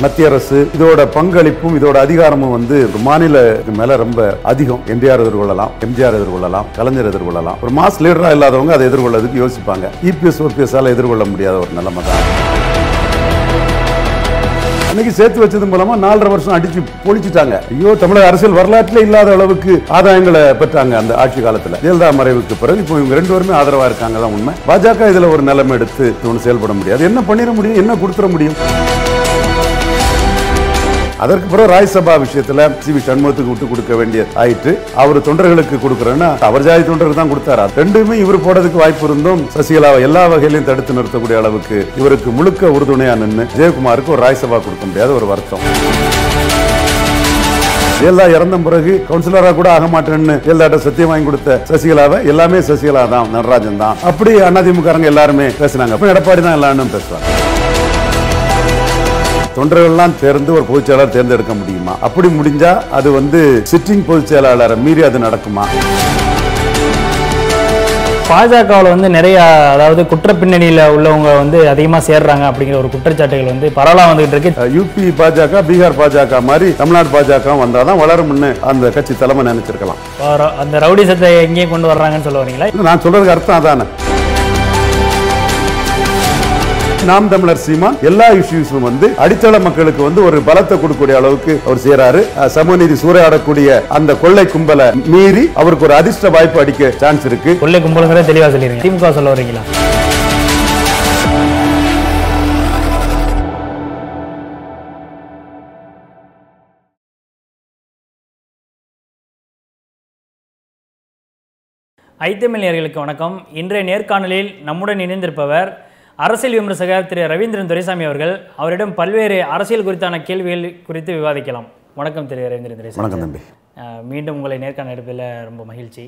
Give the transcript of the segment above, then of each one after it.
மத்திய அரசு இதோட பங்களிப்பும் இதோட அதிகாரமும் வந்து ஒரு மாநில மேல ரொம்ப அதிகம் என்டிஆர் எதிர்கொள்ளலாம் எம்ஜிஆர் எதிர்கொள்ளலாம் கலைஞர் எதிர்கொள்ளலாம் ஒரு மாஸ் லீடரா இல்லாதவங்க அதை எதிர்கொள்ளதுக்கு யோசிப்பாங்க இபிஎஸ் ஓபிஎஸ் ஆல எதிர்கொள்ள முடியாத ஒரு நிலைமை தான் அன்னைக்கு சேர்த்து வச்சது மூலமா நாலரை வருஷம் அடிச்சு பொழிச்சிட்டாங்க ஐயோ தமிழக அரசியல் வரலாற்றில் இல்லாத அளவுக்கு ஆதாயங்களை பெற்றாங்க அந்த ஆட்சி காலத்துல ஜெயலலிதா மறைவுக்கு பிறகு இப்போ இவங்க ரெண்டு பேருமே ஆதரவா இருக்காங்க தான் உண்மை பாஜக இதுல ஒரு நிலைமை எடுத்து ஒன்று செயல்பட முடியாது என்ன பண்ணிட முடியும் என்ன கொடுத்துட முடியும் அதற்கு பிறகு ராஜ்சபா விஷயத்துல சி வி சண்முகத்துக்கு விட்டு கொடுக்க வேண்டிய ஆயிற்று அவர் தொண்டர்களுக்கு கொடுக்குறேன்னா அவர் ஜாதி தொண்டருக்கு தான் கொடுத்தாரா ரெண்டுமே இவர் போடுறதுக்கு வாய்ப்பு இருந்தும் சசிகலாவை எல்லா வகையிலையும் தடுத்து நிறுத்தக்கூடிய அளவுக்கு இவருக்கு முழுக்க உறுதுணையா நின்று ஜெயக்குமாருக்கு ஒரு ராஜ்சபா கொடுக்க முடியாத ஒரு வருத்தம் ஜெயலலிதா இறந்த பிறகு கவுன்சிலரா கூட ஆக மாட்டேன்னு ஜெயலலிதா சத்தியம் வாங்கி கொடுத்த சசிகலாவை எல்லாமே சசிகலா தான் நடராஜன் தான் அப்படி அதிமுகங்க எல்லாருமே பேசினாங்க அப்ப எடப்பாடி தான் எல்லாரும் பேசுவாங்க தொண்டர்கள்லாம் தேர்ந்து ஒரு பொதுச் செயலாளர் தேர்ந்தெடுக்க முடியுமா அப்படி முடிஞ்சா அது வந்து சிட்டிங் பொதுச் செயலாளரை மீறி அது நடக்குமா பாஜகவில் வந்து நிறைய அதாவது குற்ற பின்னணியில் உள்ளவங்க வந்து அதிகமாக சேர்றாங்க அப்படிங்கிற ஒரு குற்றச்சாட்டுகள் வந்து பரவலாக வந்துகிட்டு இருக்கு யூபி பாஜக பீகார் பாஜக மாதிரி தமிழ்நாடு பாஜக வந்தாதான் வளரும்னு அந்த கட்சி தலைமை நினைச்சிருக்கலாம் வர- அந்த ரவுடிசத்தை எங்கேயும் கொண்டு வர்றாங்கன்னு சொல்ல வரீங்களா இல்ல, நான் சொல்றதுக்கு அர்த்தம் அதானே நாம் தமிழர் சீமான் எல்லா இஷ்யூஸும் வந்து அடித்தள மக்களுக்கு வந்து ஒரு பலத்தை கொடுக்கக்கூடிய அளவுக்கு அவர் செய்யறாரு அஹ், சமநீதி சூறையாடக்கூடிய அந்த கொள்ளை கும்பலை மீறி அவருக்கு ஒரு அதிர்ஷ்ட வாய்ப்பு அடிக்க சான்ஸ் இருக்கு கொள்ளை கும்பலுங்கிறத தெளிவாக சொல்லிடுங்க திமுக சொல்ல வரீங்களா ஐத்தமிழர்களுக்கு வணக்கம் இன்றைய நேர்காணலில் நம்முடன் இணைந்திருப்பவர் அரசியல் விமர்சகர் திரு ரவீந்திரன் துரைசாமி அவர்கள் அவரிடம் பல்வேறு அரசியல் குறித்தான கேள்விகள் குறித்து விவாதிக்கலாம் வணக்கம் திரு ரவீந்திரன் துரைசாமி வணக்கம் தம்பி அஹ் மீண்டும் உங்களை நேர்காணல் எடுப்பதில் ரொம்ப மகிழ்ச்சி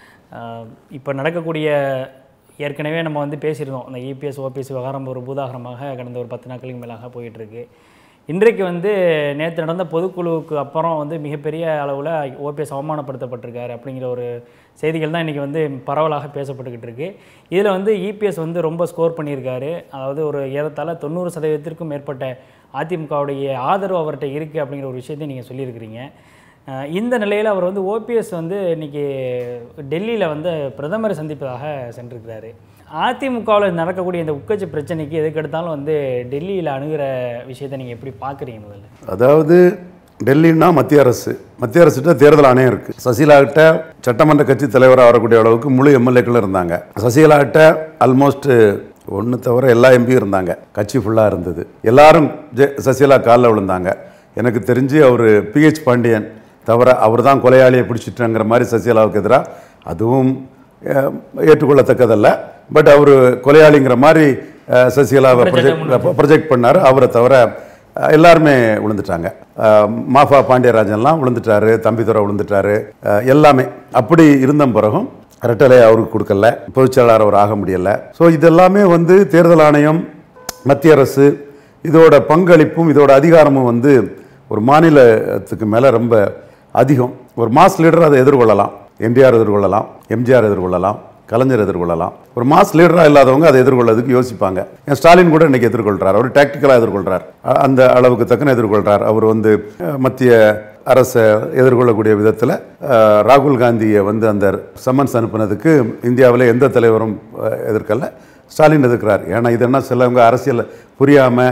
இப்போ நடக்கக்கூடிய ஏற்கனவே நம்ம வந்து பேசியிருந்தோம் அந்த இபிஎஸ் ஓபிஎஸ் விவகாரம் ஒரு பூதாகரமாக கடந்த ஒரு பத்து நாட்களுக்கு மேலாக போயிட்டு இருக்கு இன்றைக்கு வந்து நேற்று நடந்த பொதுக்குழுவுக்கு அப்புறம் வந்து மிகப்பெரிய அளவில் ஓபிஎஸ் அவமானப்படுத்தப்பட்டிருக்காரு அப்படிங்கிற ஒரு செய்திகள் தான் இன்றைக்கி வந்து பரவலாக பேசப்பட்டுக்கிட்டு இருக்கு இதில் வந்து இபிஎஸ் வந்து ரொம்ப ஸ்கோர் பண்ணியிருக்காரு அதாவது ஒரு ஏறத்தாழ தொண்ணூறு சதவீதத்திற்கும் மேற்பட்ட அதிமுகவுடைய ஆதரவு அவர்கிட்ட இருக்குது அப்படிங்கிற ஒரு விஷயத்தை நீங்கள் சொல்லியிருக்கிறீங்க அஹ் இந்த நிலையில் அவர் வந்து ஓபிஎஸ் வந்து இன்னைக்கு டெல்லியில் வந்து பிரதமரை சந்திப்பதாக சென்றிருக்கிறாரு அதிமுகவில் நடக்கக்கூடிய இந்த உட்கட்சி பிரச்சனைக்கு எதுக்கு எடுத்தாலும் வந்து டெல்லியில் அணுகிற விஷயத்தை நீங்கள் எப்படி பார்க்குறீங்க முதல்ல அதாவது டெல்லின்னா மத்திய அரசு மத்திய அரசுகிட்ட தேர்தல் ஆணையம் இருக்கு சசிகலா கிட்ட சட்டமன்ற கட்சி தலைவராக வரக்கூடிய அளவுக்கு முழு எம்எல்ஏக்கள் இருந்தாங்க சசிகலா கிட்ட ஆல்மோஸ்ட் ஒன்று தவிர எல்லா எம்பியும் இருந்தாங்க கட்சி ஃபுல்லாக இருந்தது எல்லாரும் ஜெ- சசிகலா காலில் விழுந்தாங்க எனக்கு தெரிஞ்சு அவர் பிஹெச் பாண்டியன் தவிர அவர் தான் கொலையாளியை பிடிச்சிட்டங்கிற மாதிரி சசிகலாவுக்கு எதிராக அதுவும் அஹ், ஏற்றுக்கொள்ளத்தக்கதல்ல பட் அவர் கொலையாளிங்கிற மாதிரி அஹ், சசிகலாவை ப்ரொஜெக்ட் ப்ரொஜெக்ட் பண்ணார் அவரை தவிர அஹ், எல்லாருமே விழுந்துட்டாங்க அஹ், மாஃபா பாண்டியராஜன்லாம் விழுந்துட்டாரு தம்பிதுரை விழுந்துட்டாரு அஹ், எல்லாமே அப்படி இருந்த பிறகும் ரெட்டலை அவருக்கு கொடுக்கல பொதுச்செயலாளர் அவர் ஆக முடியல ஸோ இதெல்லாமே வந்து தேர்தல் ஆணையம் மத்திய அரசு இதோட பங்களிப்பும் இதோட அதிகாரமும் வந்து ஒரு மாநிலத்துக்கு மேலே ரொம்ப அதிகம் ஒரு மாஸ் லீடர் அதை எதிர்கொள்ளலாம் என்டிஆர் எதிர்கொள்ளலாம் எம்ஜிஆர் எதிர்கொள்ளலாம் கலைஞர் எதிர்கொள்ளலாம் ஒரு மாஸ் லீடராக இல்லாதவங்க அதை எதிர்கொள்ளதுக்கு யோசிப்பாங்க ஏன் ஸ்டாலின் கூட இன்னைக்கு எதிர்கொள்றார் அவர் டாக்டிக்கலாக எதிர்கொள்றார் அ- அந்த அளவுக்கு தக்கன எதிர்கொள்றார் அவர் வந்து அஹ், மத்திய அரசை எதிர்கொள்ளக்கூடிய விதத்தில் ராகுல் காந்தியை வந்து அந்த சம்மன்ஸ் அனுப்புனதுக்கு இந்தியாவில் எந்த தலைவரும் அஹ், எதிர்க்கல ஸ்டாலின் எதிர்க்கிறார் ஏன்னா இது என்ன சிலவங்க அரசியல் புரியாமல்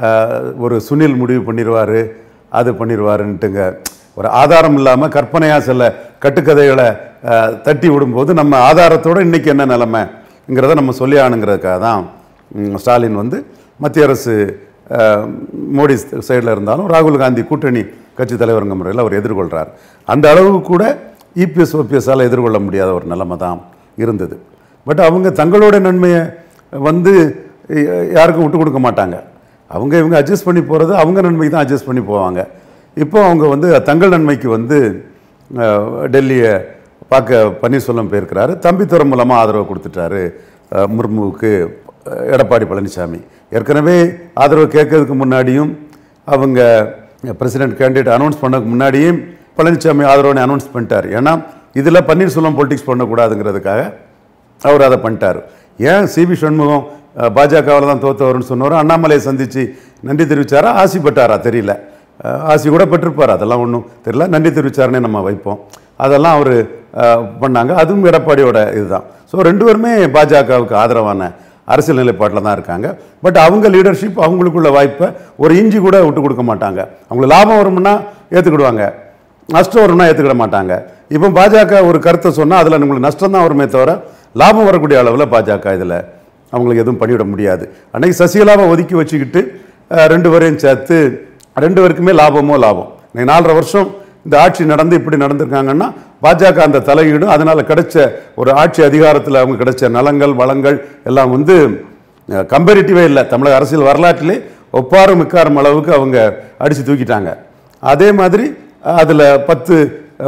ஒரு சுனில் முடிவு பண்ணிடுவார் அது பண்ணிடுவாருன்ட்டுங்க ஒரு ஆதாரம் இல்லாமல் கற்பனையாக சில கட்டுக்கதைகளை அஹ், தட்டி விடும்போது நம்ம ஆதாரத்தோட இன்னைக்கு என்ன நிலைமைங்கிறத நம்ம சொல்லி ஆணுங்கிறதுக்காக தான் ம், ஸ்டாலின் வந்து மத்திய அரசு அஹ், மோடி சைடில் இருந்தாலும் ராகுல் காந்தி கூட்டணி கட்சி தலைவருங்க முறையில் அவர் எதிர்கொள்கிறார் அந்த அளவுக்கு கூட இபிஎஸ் ஓபிஎஸ்ஸால் எதிர்கொள்ள முடியாத ஒரு நிலைமை தான் இருந்தது பட் அவங்க தங்களோட நன்மையை வந்து யா- யாருக்கும் விட்டு கொடுக்க மாட்டாங்க அவங்க இவங்க அட்ஜஸ்ட் பண்ணி போகிறது அவங்க நன்மைக்கு தான் அட்ஜஸ்ட் பண்ணி போவாங்க இப்போ அவங்க வந்து தங்கள் நன்மைக்கு வந்து அஹ், டெல்லியை பார்க்க பன்னீர்செல்வம் போயிருக்கிறாரு தம்பித்துறை மூலமாக ஆதரவு கொடுத்துட்டாரு அஹ், முர்முவுக்கு அஹ், எடப்பாடி பழனிசாமி ஏற்கனவே ஆதரவு கேட்கறதுக்கு முன்னாடியும் அவங்க பிரசிடென்ட் கேண்டிடேட் அனௌன்ஸ் பண்ணதுக்கு முன்னாடியும் பழனிசாமி ஆதரவுன்னு அனௌன்ஸ் பண்ணிட்டார் ஏன்னா இதில் பன்னீர்செல்வம் பொலிட்டிக்ஸ் பண்ணக்கூடாதுங்கிறதுக்காக அவர் அதை பண்ணிட்டார் ஏன் சிபி சண்முகம் பாஜகவில் தான் தோத்தவர்னு சொன்னவர் அண்ணாமலையை சந்தித்து நன்றி தெரிவிச்சாரா ஆசி பெற்றாரா தெரியல அஹ், ஆசி கூட பெற்றிருப்பார் அதெல்லாம் ஒன்றும் தெரியல நன்றி தெரிவிச்சாருன்னே நம்ம வைப்போம் அதெல்லாம் அவர் பண்ணாங்க அதுவும் எடப்பாடியோட இதுதான் ஸோ ரெண்டு பேருமே பாஜகவுக்கு ஆதரவான அரசியல் நிலைப்பாட்டில் தான் இருக்காங்க பட் அவங்க லீடர்ஷிப் அவங்களுக்குள்ள வாய்ப்பை ஒரு இஞ்சி கூட விட்டு கொடுக்க மாட்டாங்க அவங்களுக்கு லாபம் வரும்னா ஏற்றுக்கிடுவாங்க நஷ்டம் வரும்னா ஏற்றுக்கிட மாட்டாங்க இப்போ பாஜக ஒரு கருத்தை சொன்னால் அதில் உங்களுக்கு நஷ்டம் தான் வருமே தவிர லாபம் வரக்கூடிய அளவில் பாஜக இதில் அவங்களுக்கு எதுவும் பண்ணிவிட முடியாது அன்னைக்கு சசிகலாவை ஒதுக்கி வச்சுக்கிட்டு அஹ், ரெண்டு பேரையும் சேர்த்து ரெண்டு பேருக்குமே லாபமோ லாபம் இன்னைக்கு நாலரை வருஷம் இந்த ஆட்சி நடந்து இப்படி நடந்திருக்காங்கன்னா பாஜக அந்த தலையீடும் அதனால் கிடைச்ச ஒரு ஆட்சி அதிகாரத்தில் அவங்க கிடைச்ச நலங்கள் வளங்கள் எல்லாம் வந்து கம்பேரிட்டிவே இல்லை தமிழக அரசியல் வரலாற்றிலே ஒப்பாரும் மிக்காரும் அளவுக்கு அவங்க அடித்து தூக்கிட்டாங்க அதே மாதிரி அதில் பத்து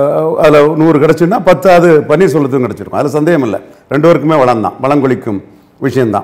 அதில் நூறு கிடச்சுன்னா பத்தாவது பன்னீர்செல்வத்துக்கும் கிடச்சிருக்கும் அதில் சந்தேகம் இல்லை ரெண்டு பேருக்குமே வளம் தான் வளம் கொளிக்கும் விஷயம்தான்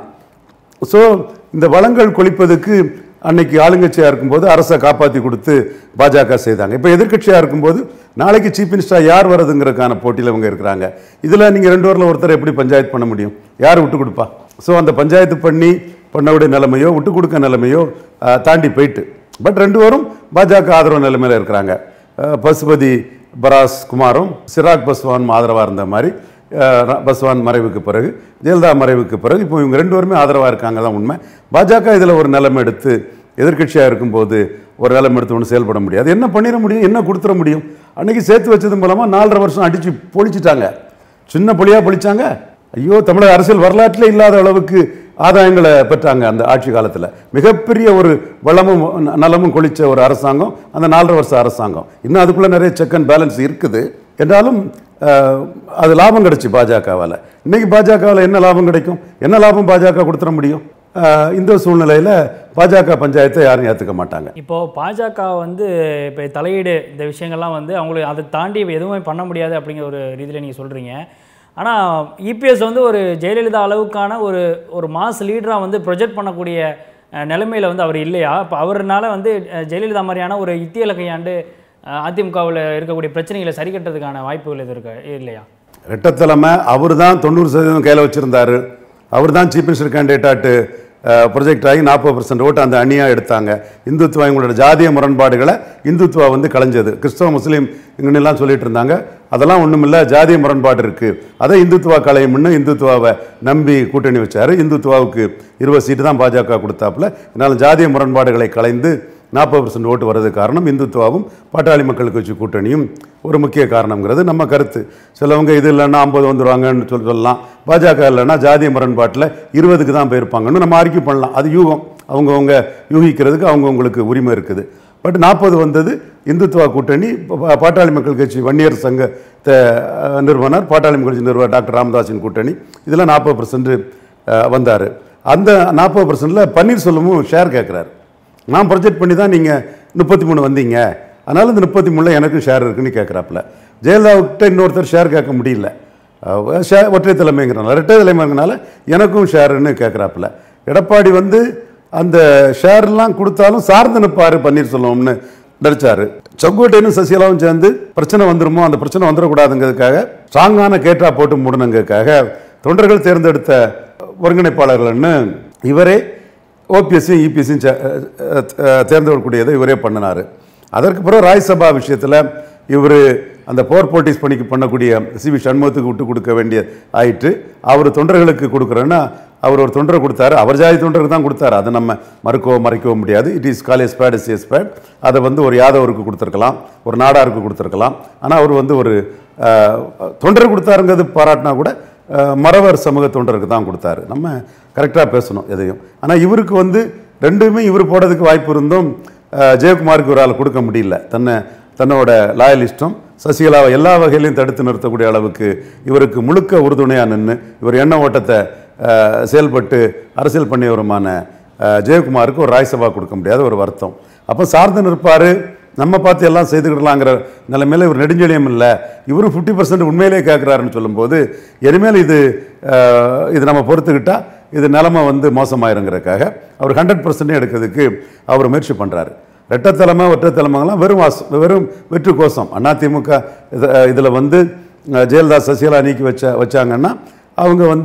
ஸோ இந்த வளங்கள் கொளிப்பதுக்கு அன்னைக்கு ஆளுங்கட்சியாக இருக்கும்போது அரசை காப்பாற்றி கொடுத்து பாஜக செய்தாங்க இப்போ எதிர்க்கட்சியாக இருக்கும்போது நாளைக்கு சீஃப் மினிஸ்டராக யார் வர்றதுங்கிறதுக்கான போட்டியில் இவங்க இருக்கிறாங்க இதில் நீங்கள் ரெண்டு பேரில் ஒருத்தர் எப்படி பஞ்சாயத்து பண்ண முடியும் யார் விட்டு கொடுப்பா ஸோ அந்த பஞ்சாயத்து பண்ணி பண்ணவுடைய நிலைமையோ விட்டு கொடுக்க நிலைமையோ அஹ், தாண்டி போயிட்டு பட் ரெண்டு பேரும் பாஜக ஆதரவு நிலைமையில் இருக்கிறாங்க அஹ், பசுபதி பராஸ் குமாரும் சிராக் பஸ்வான் ஆதரவாக இருந்த மாதிரி அஹ், ர- பஸ்வான் மறைவுக்கு பிறகு ஜெயலலிதா மறைவுக்கு பிறகு இப்போ இவங்க ரெண்டு பேருமே ஆதரவாக இருக்காங்க தான் உண்மை பாஜக இதில் ஒரு நிலைமை எடுத்து எதிர்க்கட்சியாக இருக்கும்போது ஒரு நிலைமை எடுத்து ஒன்று செயல்பட முடியாது என்ன பண்ணிட முடியும் என்ன கொடுத்துட முடியும் அன்னைக்கு சேர்த்து வச்சது மூலமாக நாலரை வருஷம் அடித்து பொழிச்சிட்டாங்க சின்ன பொழியாக பொழிச்சாங்க ஐயோ தமிழக அரசியல் வரலாற்றிலே இல்லாத அளவுக்கு ஆதாயங்களை பெற்றாங்க அந்த ஆட்சி காலத்தில் மிகப்பெரிய ஒரு வளமும் ந- நலமும் கொளிச்ச ஒரு அரசாங்கம் அந்த நாலரை வருஷ அரசாங்கம் இன்னும் அதுக்குள்ளே நிறைய செக் அண்ட் பேலன்ஸ் இருக்குது என்றாலும் அஹ், அது லாபம் கிடைச்சு பாஜகவால் இன்னைக்கு பாஜகவில் என்ன லாபம் கிடைக்கும் என்ன லாபம் பாஜக கொடுத்துட முடியும் அஹ், இந்த சூழ்நிலையில் பாஜக பஞ்சாயத்தை யாரும் ஏற்றுக்க மாட்டாங்க இப்போ பாஜக வந்து இப்போ தலையீடு இந்த விஷயங்கள்லாம் வந்து அவங்களுக்கு அதை தாண்டி எதுவுமே பண்ண முடியாது அப்படிங்கிற ஒரு ரீதியில் நீங்கள் சொல்கிறீங்க ஆனால் இபிஎஸ் வந்து ஒரு ஜெயலலிதா அளவுக்கான ஒரு ஒரு மாஸ் லீடராக வந்து ப்ரொஜெக்ட் பண்ணக்கூடிய அஹ், நிலைமையில வந்து அவர் இல்லையா இப்போ அவர்னால வந்து அஹ், ஜெயலலிதா மாதிரியான ஒரு இத்தியலை கையாண்டு அதிமுகவில் இருக்கக்கூடிய பிரச்சனைகளை சரி கட்டுறதுக்கான வாய்ப்புகள் எதுவும் இருக்கா இல்லையா ரெட்டத்தலைமை அவர் தான் தொண்ணூறு சதவீதம் கையில் வச்சுருந்தாரு அவர் தான் சீஃப் மினிஸ்டர் கேண்டிடேட்டாட்டு ப்ரொஜெக்ட் ஆகி நாற்பது பர்சன்ட் ஓட்டு அந்த அணியாக எடுத்தாங்க இந்துத்துவா இவங்களோட ஜாதிய முரண்பாடுகளை இந்துத்துவா வந்து கலைஞ்சது கிறிஸ்தவ முஸ்லீம் இங்கன்னெல்லாம் சொல்லிட்டு இருந்தாங்க அதெல்லாம் ஒன்றுமில்ல ஜாதிய முரண்பாடு இருக்குது அதை இந்துத்துவா கலையும்னு இந்துத்துவாவை நம்பி கூட்டணி வச்சார் இந்துத்துவாவுக்கு இருபது சீட்டு தான் பாஜக கொடுத்தாப்புல இதனால் ஜாதிய முரண்பாடுகளை கலைந்து நாற்பது பர்சன்ட் ஓட்டு வர்றது காரணம் இந்துத்துவாவும் பாட்டாளி மக்கள் கட்சி கூட்டணியும் ஒரு முக்கிய காரணங்கிறது நம்ம கருத்து சிலவங்க இது இல்லைன்னா ஐம்பது வந்துடுவாங்கன்னு சொல்லி சொல்லலாம் பாஜக இல்லைன்னா ஜாதிய முரண்பாட்டில் இருபதுக்கு தான் போயிருப்பாங்கன்னு நம்ம அறிக்கை பண்ணலாம் அது யூகம் அவங்கவுங்க யூகிக்கிறதுக்கு அவங்கவுங்களுக்கு உரிமை இருக்குது பட் நாற்பது வந்தது இந்துத்துவா கூட்டணி பா- பா- பாட்டாளி மக்கள் கட்சி வன்னியர் சங்கத்தை அஹ், நிறுவனர் பாட்டாளி மக்கள் கட்சி நிறுவனர் டாக்டர் ராமதாஸின் கூட்டணி இதில் நாற்பது பர்சன்ட் வந்தார் அந்த நாற்பது பர்சன்டில் பன்னீர்செல்வமும் ஷேர் கேட்குறாரு நான் ப்ரொஜெக்ட் பண்ணி தான் நீங்கள் முப்பத்தி மூணு வந்தீங்க அதனால் இந்த முப்பத்தி மூணில் எனக்கும் ஷேர் இருக்குன்னு கேட்குறாப்புல ஜெயலலிதாவுக்கிட்ட இன்னொருத்தர் ஷேர் கேட்க முடியல அஹ் ஷேர் ஒற்றை தலைமைங்கிறனால ரெட்டை தலைமைங்கிறனால எனக்கும் ஷேருன்னு கேட்குறாப்புல எடப்பாடி வந்து அந்த ஷேர்லாம் கொடுத்தாலும் சார்ந்து நிற்பார் பன்னீர்செல்வம்னு நடிச்சாரு செங்கோட்டையனும் சசிகலாவும் சேர்ந்து பிரச்சனை வந்துருமோ அந்த பிரச்சனை வந்துடக்கூடாதுங்கிறதுக்காக ஸ்ட்ராங்கான கேட்டா போட்டு மூடணுங்கிறதுக்காக தொண்டர்கள் தேர்ந்தெடுத்த ஒருங்கிணைப்பாளர்கள்னு இவரே ஓபிஎஸ்சியும் இபிஎஸ்சியும் தேர்ந்தெடுக்கக்கூடியதை இவரே பண்ணினார் அதற்கு பிறகு ராஜ்சபா விஷயத்தில் இவர் அந்த போர் போட்டிஸ் பணிக்கு பண்ணக்கூடிய சி வி சண்முகத்துக்கு விட்டு கொடுக்க வேண்டிய ஆயிற்று அவர் தொண்டர்களுக்கு கொடுக்குறேன்னா அவர் ஒரு தொண்டரை கொடுத்தாரு அவர் ஜாதி தொண்டருக்கு தான் கொடுத்தாரு அதை நம்ம மறுக்கவோ மறைக்கவோ முடியாது it is call a spade is a spade அதை வந்து ஒரு யாதவருக்கு கொடுத்துருக்கலாம் ஒரு நாடாருக்கு கொடுத்துருக்கலாம் ஆனால் அவர் வந்து ஒரு அஹ், தொண்டர் கொடுத்தாருங்கிறது பாராட்டினா கூட அஹ், மறவர் சமூக தொண்டருக்கு தான் கொடுத்தாரு நம்ம கரெக்டாக பேசணும் எதையும் ஆனால் இவருக்கு வந்து ரெண்டுமே இவர் போடுறதுக்கு வாய்ப்பு இருந்தும் அஹ், ஜெயக்குமாருக்கு ஒரு ஆள் கொடுக்க முடியல தன்னை தன்னோட லாயலிஸ்டும் சசிகலாவை எல்லா வகையிலையும் தடுத்து நிறுத்தக்கூடிய அளவுக்கு இவருக்கு முழுக்க உறுதுணையாக நின்று இவர் எண்ண ஓட்டத்தை அஹ், செயல்பட்டு அரசியல் பண்ணியவருமான அஹ், ஜெயக்குமாருக்கு ஒரு ராஜ்சபா கொடுக்க முடியாத ஒரு வருத்தம் அப்போ சார்ந்து நிற்பார் நம்ம பார்த்து எல்லாம் செய்துக்கிடலாங்கிற நிலைமையில இவர் நெடுஞ்செழியம் இல்லை இவரும் ஃபிஃப்டி பர்சன்ட் உண்மையிலே கேட்குறாருன்னு சொல்லும்போது இனிமேல் இது அஹ், இது நம்ம பொறுத்துக்கிட்டா இது நிலைமை வந்து மோசமாயிருங்கிறதுக்காக அவர் ஹண்ட்ரட் பர்சன்டே எடுக்கிறதுக்கு அவர் முயற்சி பண்ணுறாரு ரெட்டத்தலைமை ஒற்றைத்தலைமைலாம் வெறும் வாசம் வெறும் வெற்று கோஷம் அதிமுக இதில் வந்து அஹ், ஜெயலலிதா சசிகலா நீக்கி வச்ச வச்சாங்கன்னா அவங்க வந்து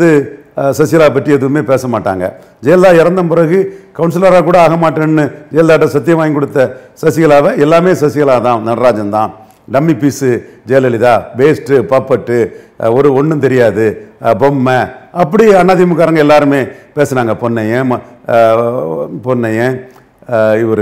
அஹ், சசிகலா பற்றி எதுவுமே பேச மாட்டாங்க ஜெயலலிதா இறந்த பிறகு கவுன்சிலராக கூட ஆக மாட்டேன்னு ஜெயலலிதாட்ட சத்தியம் வாங்கி கொடுத்த சசிகலாவை எல்லாமே சசிகலா தான் நடராஜன் தான் dummy piece Jayalalithaa waste puppet அஹ், ஒரு ஒன்றும் தெரியாது அஹ், பொம்மை அப்படி அதிமுககாரங்க எல்லாருமே பேசுனாங்க பொன்னையன் ம- அஹ், பொன்னையன் இவர்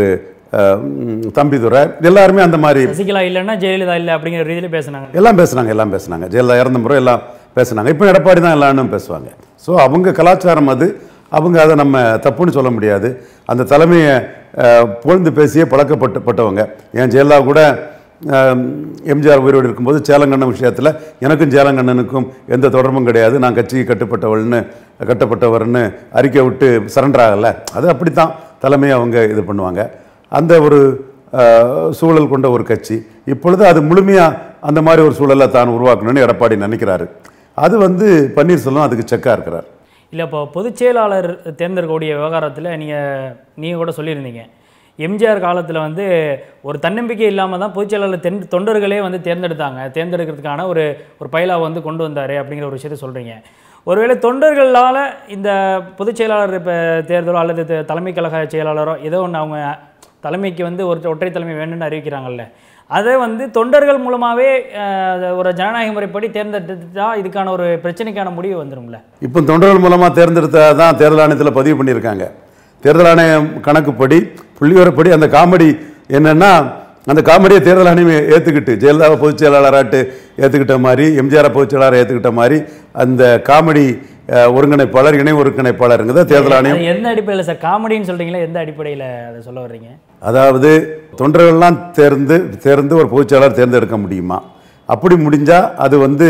தம்பிதுரை எல்லாருமே அந்த மாதிரி சசிகலா இல்லைன்னா ஜெயலலிதா இல்லை அப்படிங்கிற ரீதியில் பேசுனாங்க எல்லாம் பேசுனாங்க எல்லாம் பேசுனாங்க ஜெயலலிதா இறந்த முறை எல்லாம் பேசுனாங்க இப்போ எடப்பாடி தான் எல்லாரும் பேசுவாங்க ஸோ அவங்க கலாச்சாரம் அது அவங்க அதை நம்ம தப்புன்னு சொல்ல முடியாது அந்த தலைமையை அஹ், புகழ்ந்து பேசியே பழக்கப்பட்டு பட்டவங்க ஏன் ஜெயலலிதா கூட அஹ், எம்ஜிஆர் உயிரோடு இருக்கும்போது சேலங்கண்ணன் விஷயத்தில் எனக்கும் சேலங்கண்ணனுக்கும் எந்த தொடர்பும் கிடையாது நான் கட்சிக்கு கட்டுப்பட்டவள்னு கட்டப்பட்டவர்னு அறிக்கை விட்டு சரண்டர் ஆகலை அது அப்படித்தான் தலைமையை அவங்க இது பண்ணுவாங்க அந்த ஒரு அஹ், சூழல் கொண்ட ஒரு கட்சி இப்பொழுது அது முழுமையாக அந்த மாதிரி ஒரு சூழலை தான் உருவாக்கணும்னு எடப்பாடி நினைக்கிறாரு அது வந்து பன்னீர்செல்வம் அதுக்கு செக்காக இருக்கிறார் இல்லை இப்போ பொதுச் செயலாளர் தேர்ந்தெடுக்கக்கூடிய விவகாரத்தில் நீங்கள் நீங்கள் கூட சொல்லியிருந்தீங்க எம்ஜிஆர் காலத்தில் வந்து ஒரு தன்னம்பிக்கை இல்லாமல் தான் பொதுச் செயலாளர் தென் தொண்டர்களே வந்து தேர்ந்தெடுத்தாங்க தேர்ந்தெடுக்கிறதுக்கான ஒரு ஒரு பயிலாக வந்து கொண்டு வந்தார் அப்படிங்கிற ஒரு விஷயத்தை சொல்கிறீங்க ஒருவேளை தொண்டர்களால் இந்த பொதுச் செயலாளர் இப்போ தேர்தலோ அல்லது த- தலைமை கழக செயலாளரோ ஏதோ ஒன்று அவங்க தலைமைக்கு வந்து ஒரு ஒற்றை தலைமை வேணும்னு அறிவிக்கிறாங்கல்ல அதை வந்து தொண்டர்கள் மூலமாகவே ஒரு ஜனநாயக முறைப்படி தேர்ந்தெடுத்தா இதுக்கான ஒரு பிரச்சனைக்கான முடிவு வந்துரும்ல இப்போ தொண்டர்கள் மூலமாக தேர்ந்தெடுத்த தான் தேர்தல் ஆணையத்தில் பதிவு பண்ணியிருக்காங்க தேர்தல் ஆணையம் கணக்குப்படி புள்ளிவரப்படி அந்த காமெடி என்னன்னா அந்த காமெடியை தேர்தல் ஆணையம் ஏற்றுக்கிட்டு ஜெயலலிதாவை பொதுச் செயலாளராட்டு ஏற்றுக்கிட்ட மாதிரி எம்ஜிஆரை பொதுச் செயலாளரை ஏற்றுக்கிட்ட மாதிரி அந்த காமெடி அஹ், ஒருங்கிணைப்பாளர் இணை ஒருங்கிணைப்பாளருங்கிறத தேர்தல் ஆணையம் அது எந்த அடிப்படையில் சார் காமெடின்னு சொல்றீங்களா எந்த அடிப்படையில் அதை சொல்ல வர்றீங்க அதாவது தொண்டர்கள்லாம் தேர்ந்து தேர்ந்து ஒரு பொதுச் செயலாளர் தேர்ந்தெடுக்க முடியுமா அப்படி முடிஞ்சால் அது வந்து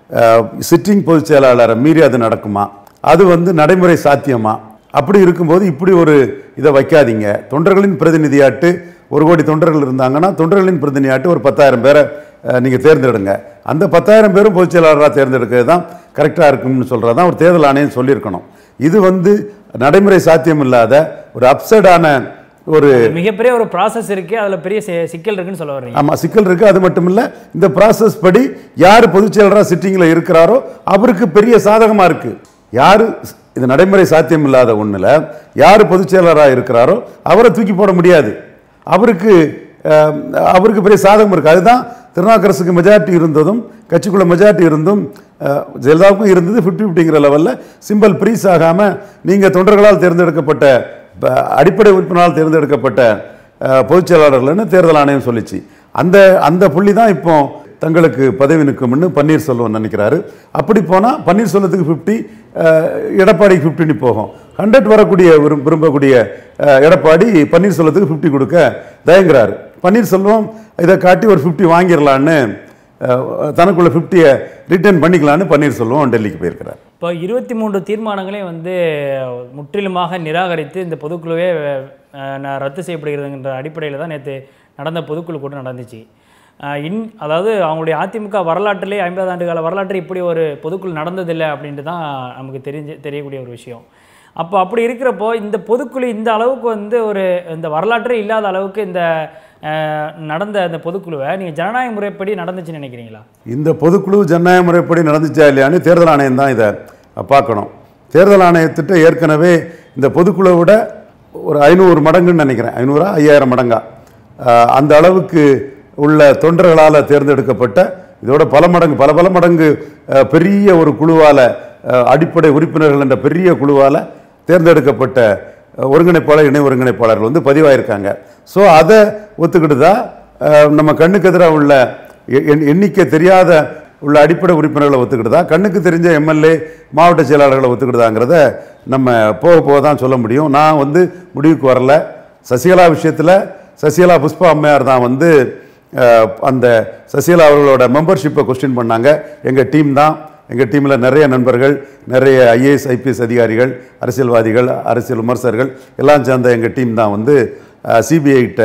சிட்டிங் பொதுச் செயலாளரை மீறி அது நடக்குமா அது வந்து நடைமுறை சாத்தியமா அப்படி இருக்கும்போது இப்படி ஒரு இதை வைக்காதீங்க தொண்டர்களின் பிரதிநிதியாட்டு ஒரு கோடி தொண்டர்கள் இருந்தாங்கன்னா தொண்டர்களின் பிரதிநிதியாட்டு ஒரு பத்தாயிரம் பேரை நீங்கள் தேர்ந்தெடுங்க அந்த பத்தாயிரம் பேரும் பொதுச் செயலாளராக தேர்ந்தெடுக்கிறது தான் கரெக்டாக இருக்கும்னு சொல்கிறது தான் ஒரு தேர்தல் ஆணையம் சொல்லியிருக்கணும் இது வந்து நடைமுறை சாத்தியம் இல்லாத ஒரு அப்சைடான ஒரு மிகப்பெரிய ஒரு ப்ராசஸ் இருக்கு அதுல பெரிய சி- சிக்கல் இருக்குன்னு சொல்ல வர்றீங்க ஆமாம் சிக்கல் இருக்குது அது மட்டும் இல்லை இந்த ப்ராசஸ் படி யார் பொதுச் செயலராக சிட்டிங்கில் இருக்கிறாரோ அவருக்கு பெரிய சாதகமாக இருக்குது யார் இது நடைமுறை சாத்தியம் இல்லாத ஒன்றில் யார் பொதுச் செயலராக இருக்கிறாரோ அவரை தூக்கி போட முடியாது அவருக்கு அஹ், அவருக்கு பெரிய சாதகம் இருக்குது அதுதான் திருநாக்கரசுக்கு மெஜாரிட்டி இருந்ததும் கட்சிக்குள்ள மெஜாரிட்டி இருந்தும் அஹ், ஜெயலலிதாவுக்கும் இருந்தது ஃபிஃப்டி ஃபிஃப்டிங்கிற லெவலில் சிம்பிள் ப்ரீஸ் ஆகாமல் நீங்கள் தொண்டர்களால் தேர்ந்தெடுக்கப்பட்ட ப- அடிப்படை உறுப்பினரால் தேர்ந்தெடுக்கப்பட்ட அஹ், பொதுச் செயலாளர்கள்னு தேர்தல் ஆணையம் சொல்லிச்சு அந்த அந்த புள்ளி தான் இப்போ தங்களுக்கு பதவி நிற்கும்னு பன்னீர்செல்வம் நினைக்கிறாரு அப்படி போனால் பன்னீர்செல்வத்துக்கு ஃபிஃப்டி எடப்பாடிக்கு ஃபிஃப்டின்னு போகும் ஹண்ட்ரட் வரக்கூடிய விரும்- விரும்பக்கூடிய அஹ், எடப்பாடி பன்னீர்செல்வத்துக்கு ஃபிஃப்டி கொடுக்க தயங்குறாரு பன்னீர்செல்வம் இதை காட்டி ஒரு ஃபிஃப்டி வாங்கிடலான்னு அஹ், தனக்குள்ள ஃபிஃப்டியை ரிட்டர்ன் பண்ணிக்கலான்னு பன்னீர்செல்வம் டெல்லிக்கு போயிருக்கிறார் இப்போ இருபத்தி மூன்று தீர்மானங்களையும் வந்து முற்றிலுமாக நிராகரித்து இந்த பொதுக்குழுவே அஹ், ந- ரத்து செய்யப்படுகிறதுங்கிற அடிப்படையில் தான் நேற்று நடந்த பொதுக்குழு கூட்டம் நடந்துச்சு அஹ், இன் அதாவது அவங்களுடைய அதிமுக வரலாற்றிலே ஐம்பது ஆண்டு கால வரலாற்று இப்படி ஒரு பொதுக்குழு நடந்ததில்லை அப்படின்ட்டு தான் நமக்கு தெரிஞ்சு தெரியக்கூடிய ஒரு விஷயம் அப்போ அப்படி இருக்கிறப்போ இந்த பொதுக்குழு இந்த அளவுக்கு வந்து ஒரு இந்த வரலாற்றே இல்லாத அளவுக்கு இந்த அஹ், நடந்த அந்த பொதுக்குழுவை நீங்கள் ஜனநாயக முறைப்படி நடந்துச்சுன்னு நினைக்கிறீங்களா இந்த பொதுக்குழு ஜனநாயக முறைப்படி நடந்துச்சா இல்லையான்னு தேர்தல் ஆணையம் தான் இதை பார்க்கணும் தேர்தல் ஆணையத்திட்ட ஏற்கனவே இந்த பொதுக்குழுவை விட ஒரு ஐநூறு மடங்குன்னு நினைக்கிறேன் ஐநூறா ஐயாயிரம் மடங்கா ஆஹ் அந்த அளவுக்கு உள்ள தொண்டர்களால் தேர்ந்தெடுக்கப்பட்ட இதோட பல மடங்கு பல பல மடங்கு ஆஹ் பெரிய ஒரு குழுவால் அடிப்படை உறுப்பினர்கள் என்ற பெரிய குழுவால் தேர்ந்தெடுக்கப்பட்ட அஹ், ஒருங்கிணைப்பாளர் இணை ஒருங்கிணைப்பாளர்கள் வந்து பதிவாயிருக்காங்க ஸோ அதை ஒத்துக்கிட்டு தான் அஹ், நம்ம கண்ணுக்கு எதிராக உள்ள எ- எண்- எண்ணிக்கை தெரியாத உள்ள அடிப்படை உறுப்பினர்களை ஒத்துக்கிட்டுதா கண்ணுக்கு தெரிஞ்ச எம்எல்ஏ மாவட்ட செயலாளர்களை ஒத்துக்கிட்டுதாங்கிறத நம்ம போக போக தான் சொல்ல முடியும் நான் வந்து முடிவுக்கு வரல சசிகலா விஷயத்தில் சசிகலா புஷ்பா அம்மையார் தான் வந்து அஹ், அந்த சசிகலா அவர்களோட மெம்பர்ஷிப்பை கொஸ்டின் பண்ணாங்க எங்கள் டீம் தான் எங்கள் டீமில் நிறைய நண்பர்கள் நிறைய ஐஏஎஸ் ஐபிஎஸ் அதிகாரிகள் அரசியல்வாதிகள் அரசியல் விமர்சகர்கள் எல்லாம் சேர்ந்த எங்கள் டீம் தான் வந்து சிபிஐட்ட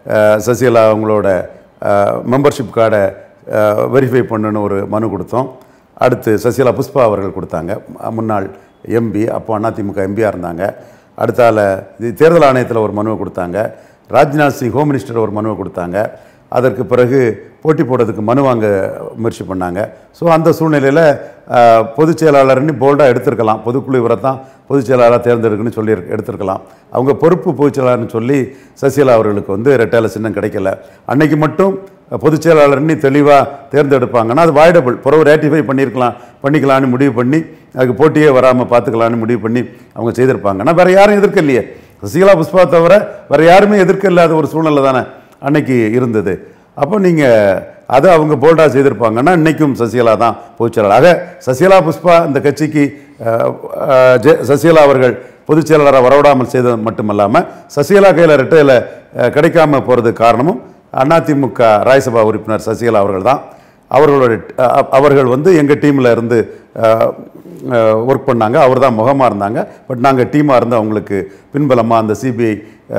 சசிகலா அவங்களோட மெம்பர்ஷிப் கார்டை வெரிஃபை பண்ணணும்னு ஒரு மனு கொடுத்தோம் அடுத்து சசிகலா புஷ்பா அவர்கள் கொடுத்தாங்க ம- முன்னாள் எம்பி அப்போ அதிமுக எம்பியாக இருந்தாங்க அடுத்தால இது தேர்தல் ஆணையத்தில் ஒரு மனுவை கொடுத்தாங்க ராஜ்நாத் சிங் ஹோம் மினிஸ்டர் ஒரு மனுவை கொடுத்தாங்க அதற்கு பிறகு போட்டி போடுறதுக்கு மனு வாங்க முயற்சி பண்ணாங்க ஸோ அந்த சூழ்நிலையில் பொதுச் செயலாளர்னு போல்டாக எடுத்திருக்கலாம் பொதுக்குழு இவரை தான் பொதுச் செயலாளராக தேர்ந்தெடுக்குன்னு சொல்லி இருக்கு- எடுத்திருக்கலாம் அவங்க பொறுப்பு பொதுச் செயலாளர்னு சொல்லி சசிகலா அவர்களுக்கு வந்து ரெட்டையில சின்னம் கிடைக்கல அன்னைக்கு மட்டும் பொதுச் செயலாளர்னு தெளிவாக தேர்ந்தெடுப்பாங்கன்னா அது வாய்டபிள் பிறகு ரேட்டிஃபை பண்ணியிருக்கலாம் பண்ணிக்கலான்னு முடிவு பண்ணி அதுக்கு போட்டியே வராமல் பார்த்துக்கலான்னு முடிவு பண்ணி அவங்க செய்திருப்பாங்க ஆனால் வேறு யாரும் எதிர்க்கலையே சசிகலா புஷ்பா தவிர வேறு யாருமே எதிர்க்க இல்லாத ஒரு சூழ்நிலை தானே அன்னைக்கு இருந்தது அப்போ நீங்கள் அதை அவங்க போல்டாக செய்திருப்பாங்கன்னா இன்னைக்கும் சசிகலா தான் பொதுச்செயலாளர் ஆக சசிகலா புஷ்பா இந்த கட்சிக்கு அஹ், அஹ், ஜெ- சசிகலா அவர்கள் பொதுச் செயலாளராக வரவிடாமல் செய்தது மட்டுமல்லாமல் சசிகலா கையில் ரெட்டையில் அஹ், கிடைக்காம போகிறதுக்கு காரணமும் அதிமுக ராஜ்யசபா உறுப்பினர் சசிகலா அவர்கள் தான் அவர்களோட அஹ், அவர்கள் வந்து எங்கள் டீமில் இருந்து ஒர்க் பண்ணாங்க அவர் தான் முகமாக இருந்தாங்க பட் நாங்கள் டீமாக இருந்து அவங்களுக்கு பின்பலமாக அந்த சிபிஐ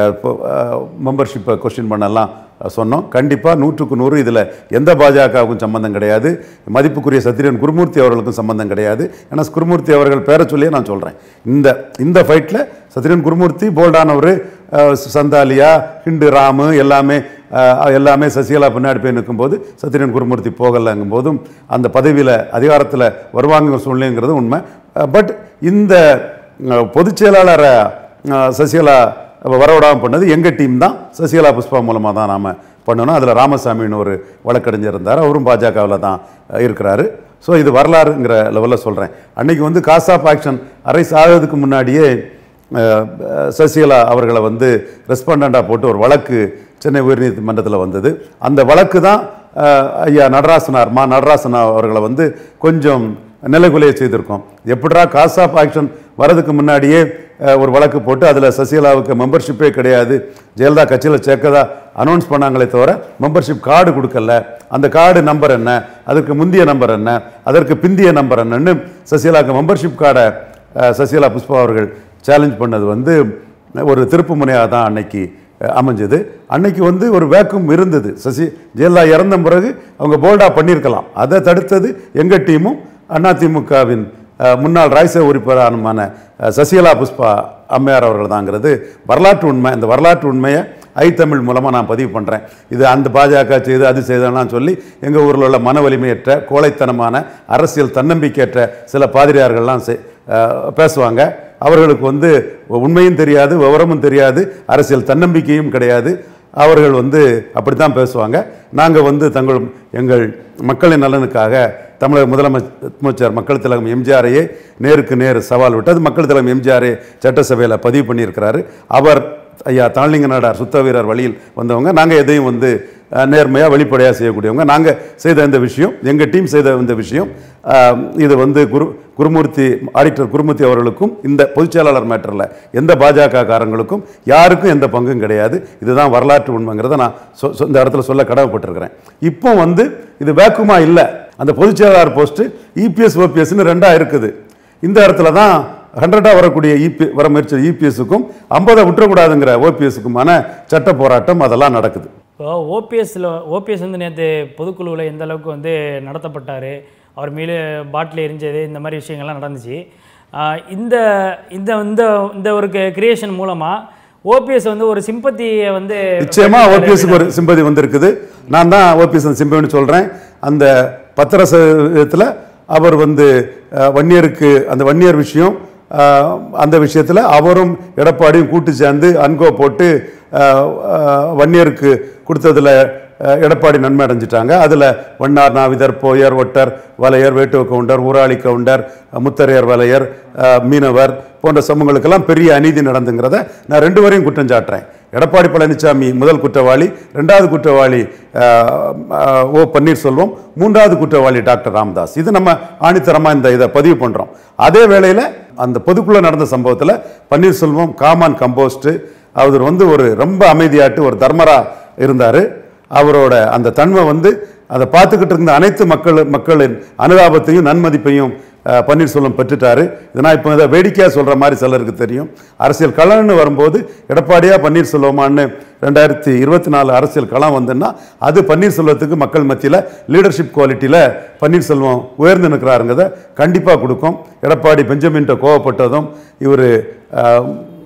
மெம்பர்ஷிப்பை கொஸ்டின் பண்ணலாம் சொன்னோம் கண்டிப்பாக நூற்றுக்கு நூறு இதில் எந்த பாஜகவுக்கும் சம்பந்தம் கிடையாது மதிப்புக்குரிய சத்திரியன் குருமூர்த்தி அவர்களுக்கும் சம்பந்தம் கிடையாது ஏன்னா குருமூர்த்தி அவர்கள் பேரை சொல்லியே நான் சொல்கிறேன் இந்த இந்த ஃபைட்டில் சத்திரியன் குருமூர்த்தி போல்டானவர் சந்தாலியா ஹிண்டு ராமு எல்லாமே அஹ், எல்லாமே சசிகலா பின்னாடி போய் நிற்கும்போது சத்திரியன் குருமூர்த்தி போகலைங்கும் போதும் அந்த பதவியில் அதிகாரத்தில் வருவாங்க சூழ்நிலைங்கிறது உண்மை பட் இந்த அஹ், பொதுச் செயலாளரை அஹ், சசிகலா வரவிடாமல் பண்ணது எங்கள் டீம் தான் சசிகலா புஷ்பா மூலமாக தான் நாம் பண்ணணும் அதில் ராமசாமின்னு ஒரு வழக்கறிஞர் இருந்தார் அவரும் பாஜகவில் தான் அஹ், இருக்கிறாரு ஸோ இது வரலாறுங்கிற லெவலில் சொல்கிறேன் அன்னைக்கு வந்து காசாப் ஆக்ஷன் அரைஸ் ஆகிறதுக்கு முன்னாடியே அஹ், சசிகலா அவர்களை வந்து ரெஸ்பாண்டாக போட்டு ஒரு வழக்கு சென்னை உயர்நீதிமன்றத்தில் வந்தது அந்த வழக்கு தான் அஹ், ஐயா நடராசனார் மா நடராசனா அவர்களை வந்து கொஞ்சம் நிலைகுலைய செய்திருக்கோம் எப்படிடா காசாப் ஆக்ஷன் வரதுக்கு முன்னாடியே அஹ், ஒரு வழக்கு போட்டு அதில் சசிகலாவுக்கு மெம்பர்ஷிப்பே கிடையாது ஜெயலலிதா கட்சியில் சேர்க்கதா அனௌன்ஸ் பண்ணாங்களே தவிர மெம்பர்ஷிப் கார்டு கொடுக்கல அந்த கார்டு நம்பர் என்ன அதற்கு முந்தைய நம்பர் என்ன அதற்கு பிந்திய நம்பர் என்னன்னு சசிகலாவுக்கு மெம்பர்ஷிப் கார்டை அஹ், சசிகலா புஷ்பா அவர்கள் சேலஞ்ச் பண்ணது வந்து ஒரு திருப்பு முனையாக தான் அன்னைக்கு அஹ், அமைஞ்சது அன்னைக்கு வந்து ஒரு வேக்கம் இருந்தது சசி ஜெயலலிதா இறந்த பிறகு அவங்க போல்டாக பண்ணியிருக்கலாம் அதை தடுத்தது எங்கள் டீமும் அதிமுகவின் அஹ், முன்னாள் ராய்ச உறுப்பினரான அஹ், சசிகலா புஷ்பா அம்மையார் அவர்கள் தாங்கிறது வரலாற்று உண்மை இந்த வரலாற்று உண்மையை ஐ தமிழ் மூலமாக நான் பதிவு பண்ணுறேன் இது அந்த பாஜக செய்து அது செய்தலாம் சொல்லி எங்கள் ஊரில் உள்ள மன வலிமையற்ற கோழைத்தனமான அரசியல் தன்னம்பிக்கையற்ற சில பாதிரியார்கள்லாம் செய்- அஹ், பேசுவாங்க அவர்களுக்கு வந்து உண்மையும் தெரியாது விவரமும் தெரியாது அரசியல் தன்னம்பிக்கையும் கிடையாது அவர்கள் வந்து அப்படித்தான் பேசுவாங்க நாங்கள் வந்து தங்கள் எங்கள் மக்களின் நலனுக்காக தமிழக முதலமைச்சர் மக்கள் திலகம் எம்ஜிஆரையே நேருக்கு நேர் சவால் விட்டு அது மக்கள் திலகம் எம்ஜிஆரே சட்டசபையில் பதிவு பண்ணியிருக்கிறாரு அவர் ஐயா தாழ்லிங்க நாடார் சுத்த வீரர் வழியில் வந்தவங்க நாங்கள் எதையும் வந்து நேர்மையாக வெளிப்படையாக செய்யக்கூடியவங்க நாங்கள் செய்த இந்த விஷயம் எங்கள் டீம் செய்த இந்த விஷயம் அஹ், இது வந்து குரு குருமூர்த்தி ஆடிட்டர் குருமூர்த்தி அவர்களுக்கும் இந்த பொதுச் செயலாளர் மேட்டரில் எந்த பாஜக காரங்களுக்கும் யாருக்கும் எந்த பங்கும் கிடையாது இதுதான் வரலாற்று உண்மைங்கிறத நான் சொ- சொ- இந்த இடத்துல சொல்ல கடமைப்பட்டிருக்கிறேன் இப்போ வந்து இது வேக்குமா இல்லை அந்த பொதுச் செயலாளர் போஸ்ட்டு இபிஎஸ் ஓபிஎஸ்னு ரெண்டாக இருக்குது இந்த இடத்துல தான் ஹண்ட்ரடாக வரக்கூடிய இபி வர முயற்சி இபிஎஸ்க்கும் ஐம்பதை விட்டுறக்கூடாதுங்கிற ஓபிஎஸ்க்குமான சட்ட போராட்டம் அதெல்லாம் நடக்குது இப்போ ஓபிஎஸ்ல ஓபிஎஸ் வந்து நேற்று பொதுக்குழுவில் எந்த அளவுக்கு வந்து நடத்தப்பட்டார் அவர் மீது பாட்டில் எரிஞ்சது இந்த மாதிரி விஷயங்கள்லாம் நடந்துச்சு ஆஹ் இந்த இந்த இந்த இந்த ஒரு கிரியேஷன் மூலமாக ஓபிஎஸ் வந்து ஒரு சிம்பத்தியை வந்து நிச்சயமா ஓபிஎஸ்க்கு ஒரு சிம்பதி வந்திருக்குது நான் தான் ஓபிஎஸ் சிம்பதின்னு சொல்றேன் அந்த பத்திரசத்தில் அவர் வந்து அஹ், வன்னியருக்கு அந்த வன்னியர் விஷயம் அஹ், அந்த விஷயத்தில் அவரும் எடப்பாடியும் கூட்டு சேர்ந்து அன்கோ போட்டு அஹ், அஹ், வன்னியருக்கு கொடுத்ததுல அஹ், எடப்பாடி நன்மை அடைஞ்சிட்டாங்க அதில் வண்ணார் நாவிதர் போயர் ஒட்டர் வலையர் வேட்டுவ கவுண்டர் ஊராளி கவுண்டர் முத்தரையர் வலையர் அஹ், மீனவர் போன்ற சமூகங்களுக்கெல்லாம் பெரிய அநீதி நடந்துங்கிறத நான் ரெண்டு வரையும் குற்றம் சாட்டுறேன் எடப்பாடி பழனிசாமி முதல் குற்றவாளி ரெண்டாவது குற்றவாளி அஹ், அஹ், ஓ பன்னீர்செல்வம் மூன்றாவது குற்றவாளி டாக்டர் ராமதாஸ் இது நம்ம ஆணித்தரமாக இந்த இதை பதிவு பண்ணுறோம் அதே வேளையில் அந்த பொதுக்குள்ள நடந்த சம்பவத்தில் பன்னீர்செல்வம் காமான் கம்போஸ்ட் அவர் வந்து ஒரு ரொம்ப அமைதியாட்டு ஒரு தர்மரா இருந்தார் அவரோட அந்த தன்மை வந்து அதை பார்த்துக்கிட்டு இருந்த அனைத்து மக்கள் மக்களின் அனுதாபத்தையும் நன்மதிப்பையும் அஹ், பன்னீர்செல்வம் பெற்றுட்டாரு இதை நான் இப்போ இதை வேடிக்கையாக சொல்கிற மாதிரி சிலருக்கு தெரியும் அரசியல் களம்னு வரும்போது எடப்பாடியா பன்னீர்செல்வமான்னு ரெண்டாயிரத்தி இருபத்தி நாலு அரசியல் களம் வந்துன்னா அது பன்னீர்செல்வத்துக்கு மக்கள் மத்தியில் லீடர்ஷிப் குவாலிட்டியில் பன்னீர்செல்வம் உயர்ந்து நிற்கிறாருங்கிறத கண்டிப்பாக கொடுக்கும் எடப்பாடி பெஞ்சமின்ட்ட கோவப்பட்டதும் இவர்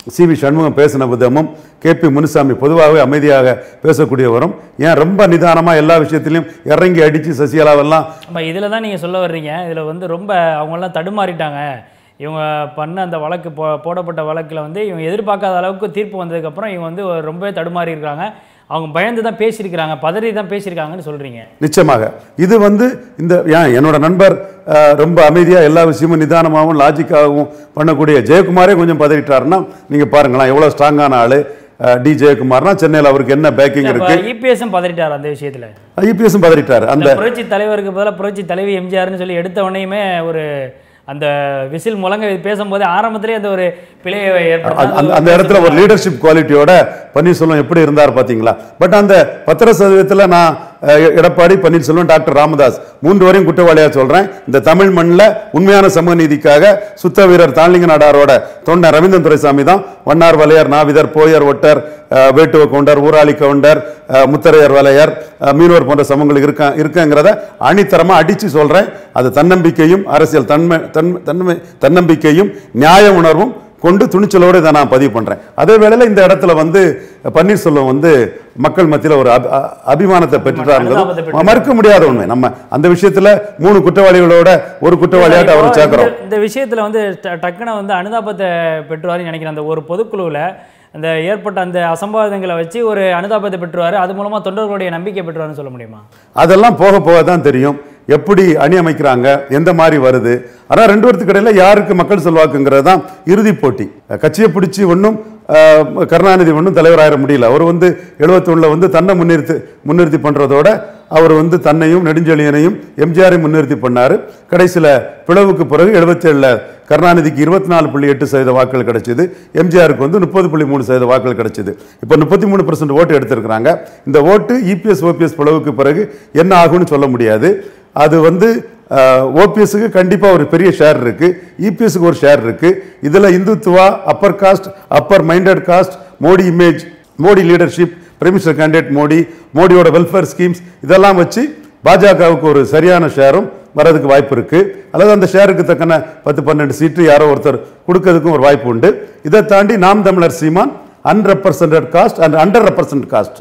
சி வி சண்முகம் பேசின விதமும் கே பி முனுசாமி பொதுவாகவே அமைதியாக பேசக்கூடியவரும் ஏன் ரொம்ப நிதானமாக எல்லா விஷயத்திலையும் இறங்கி அடித்து சசிகலாவெல்லாம் நம்ம இதில் தான் நீங்கள் சொல்ல வர்றீங்க இதில் வந்து ரொம்ப அவங்கெல்லாம் தடுமாறிட்டாங்க இவங்க பண்ண அந்த வழக்கு போ போடப்பட்ட வழக்கில் வந்து இவங்க எதிர்பார்க்காத அளவுக்கு தீர்ப்பு வந்ததுக்கப்புறம் இவங்க வந்து ரொம்பவே தடுமாறி இருக்காங்க அவங்க பயந்து தான் பேசியிருக்கிறாங்க பதறி தான் பேசியிருக்காங்கன்னு சொல்கிறீங்க நிச்சயமாக இது வந்து இந்த ஏன் என்னோட நண்பர் அஹ், ரொம்ப அமைதியாக எல்லா விஷயமும் நிதானமாகவும் லாஜிக்காகவும் பண்ணக்கூடிய ஜெயக்குமாரே கொஞ்சம் பதறிட்டாருன்னா நீங்கள் பாருங்களேன் எவ்வளோ ஸ்ட்ராங்கான ஆள் டி ஜெயக்குமார்னா சென்னையில் அவருக்கு என்ன பேக்கிங் இருக்கு இபிஎஸும் பதறிட்டார் அந்த விஷயத்தில் ஐபிஎஸும் பதறிட்டார் அந்த புரட்சி தலைவருக்கு பதிலாக புரட்சி தலைவி எம்ஜிஆர்னு சொல்லி எடுத்த உடனேயுமே ஒரு அந்த விசில் முழங்க பேசும்போது ஆரம்பத்திலே அந்த ஒரு பிழையை அந்த- ஏற்படுத்த அந்த- அந்த இடத்துல ஒரு லீடர்ஷிப் குவாலிட்டியோட பன்னீர்செல்வம் எப்படி இருந்தார் பாத்தீங்களா பட் அந்த பத்திர சதவீதத்தில் நான் அஹ், எடப்பாடி பன்னீர்செல்வம் டாக்டர் ராமதாஸ் மூன்று வரையும் குற்றவாளியா சொல்றேன் இந்த தமிழ் மண்ணில் உண்மையான சமூக நீதிக்காக சுத்த வீரர் தாளிங்க நாடாரோட தொண்டர் ரவீந்திரன் துரைசாமி தான் வண்ணார் வலையர் நாவிதர் போயர் ஒட்டர் அஹ், வேட்டுவ கவுண்டர் ஊராளி கவுண்டர் அஹ், முத்தரையர் வலையர் அஹ், மீனவர் போன்ற சமூகங்கள் இருக்க இருக்குங்கிறத அணித்தரமா அடிச்சு சொல்றேன் அது தன்னம்பிக்கையும் அரசியல் தன்மை தன்மை தன்மை தன்னம்பிக்கையும் நியாய உணர்வும் கொண்டு துணிச்சலோடு இதை நான் பதிவு பண்றேன் அதே வேளையில இந்த இடத்துல வந்து பன்னீர்செல்வம் வந்து மக்கள் மத்தியில் ஒரு அபி- அ- அபிமானத்தை அனுதாபத்தை பெற்றுட்டாருங்கிறது பெற்றுட்டார். மறுக்க முடியாத உண்மை நம்ம அந்த விஷயத்துல மூணு குற்றவாளிகளோட ஒரு குற்றவாளியாட்டு இப்போ அவர் சேர்க்கிறோம் இந்த- இந்த விஷயத்துல வந்து ட- டக்குன்னு வந்து அனுதாபத்தை பெற்றுவாருன்னு நினைக்கிறேன் அந்த ஒரு பொதுக்குழுவில் அந்த ஏற்பட்ட அந்த அசம்பாவிதங்களை வச்சு ஒரு அனுதாபத்தை பெற்றுவாரு அது மூலமா தொண்டர்களுடைய நம்பிக்கை பெற்றுவாருன்னு சொல்ல முடியுமா அதெல்லாம் போக போக தான் தெரியும் எப்படி அணி அமைக்கிறாங்க எந்த மாதிரி வருது ஆனால் ரெண்டு பேர்த்துக்கு இடையில யாருக்கு மக்கள் செல்வாக்குங்கிறது தான் இறுதிப் போட்டி கட்சியை பிடிச்சி ஒன்றும் கருணாநிதி ஒன்றும் தலைவராயிட முடியல அவர் வந்து 71 வந்து தன்னை முன்னிறுத்தி முன்னிறுத்தி பண்ணுறதோட அவர் வந்து தன்னையும் நெடுஞ்செழியனையும் எம்ஜிஆரையும் முன்னிறுத்தி பண்ணார் கடைசியில் பிளவுக்கு பிறகு 77 கருணாநிதிக்கு இருபத்தி நாலு புள்ளி எட்டு சதவீத வாக்குகள் கிடைச்சிது எம்ஜிஆருக்கு வந்து முப்பது புள்ளி மூணு சதவீத வாக்குகள் கிடைச்சிது இப்போ முப்பத்தி மூணு பர்சன்ட் ஓட்டு எடுத்திருக்கிறாங்க இந்த ஓட்டு இபிஎஸ் ஓபிஎஸ் பிளவுக்கு பிறகு என்ன ஆகும்னு சொல்ல முடியாது அது வந்து ஓபிஎஸ்க்கு கண்டிப்பாக ஒரு பெரிய ஷேர் இருக்கு இபிஎஸ்க்கு ஒரு ஷேர் இருக்கு இதில் Hindutva upper caste upper minded caste Modi image Modi leadership prime minister candidate Modi மோடியோட வெல்ஃபேர் ஸ்கீம்ஸ் இதெல்லாம் வச்சு பாஜகவுக்கு ஒரு சரியான ஷேரும் வரதுக்கு வாய்ப்பு இருக்கு அல்லது அந்த ஷேருக்கு தக்கன பத்து பன்னெண்டு சீட்டு யாரோ ஒருத்தர் கொடுக்கறதுக்கும் ஒரு வாய்ப்பு உண்டு இதை தாண்டி Naam Tamilar Seeman unrepresented caste and under represent caste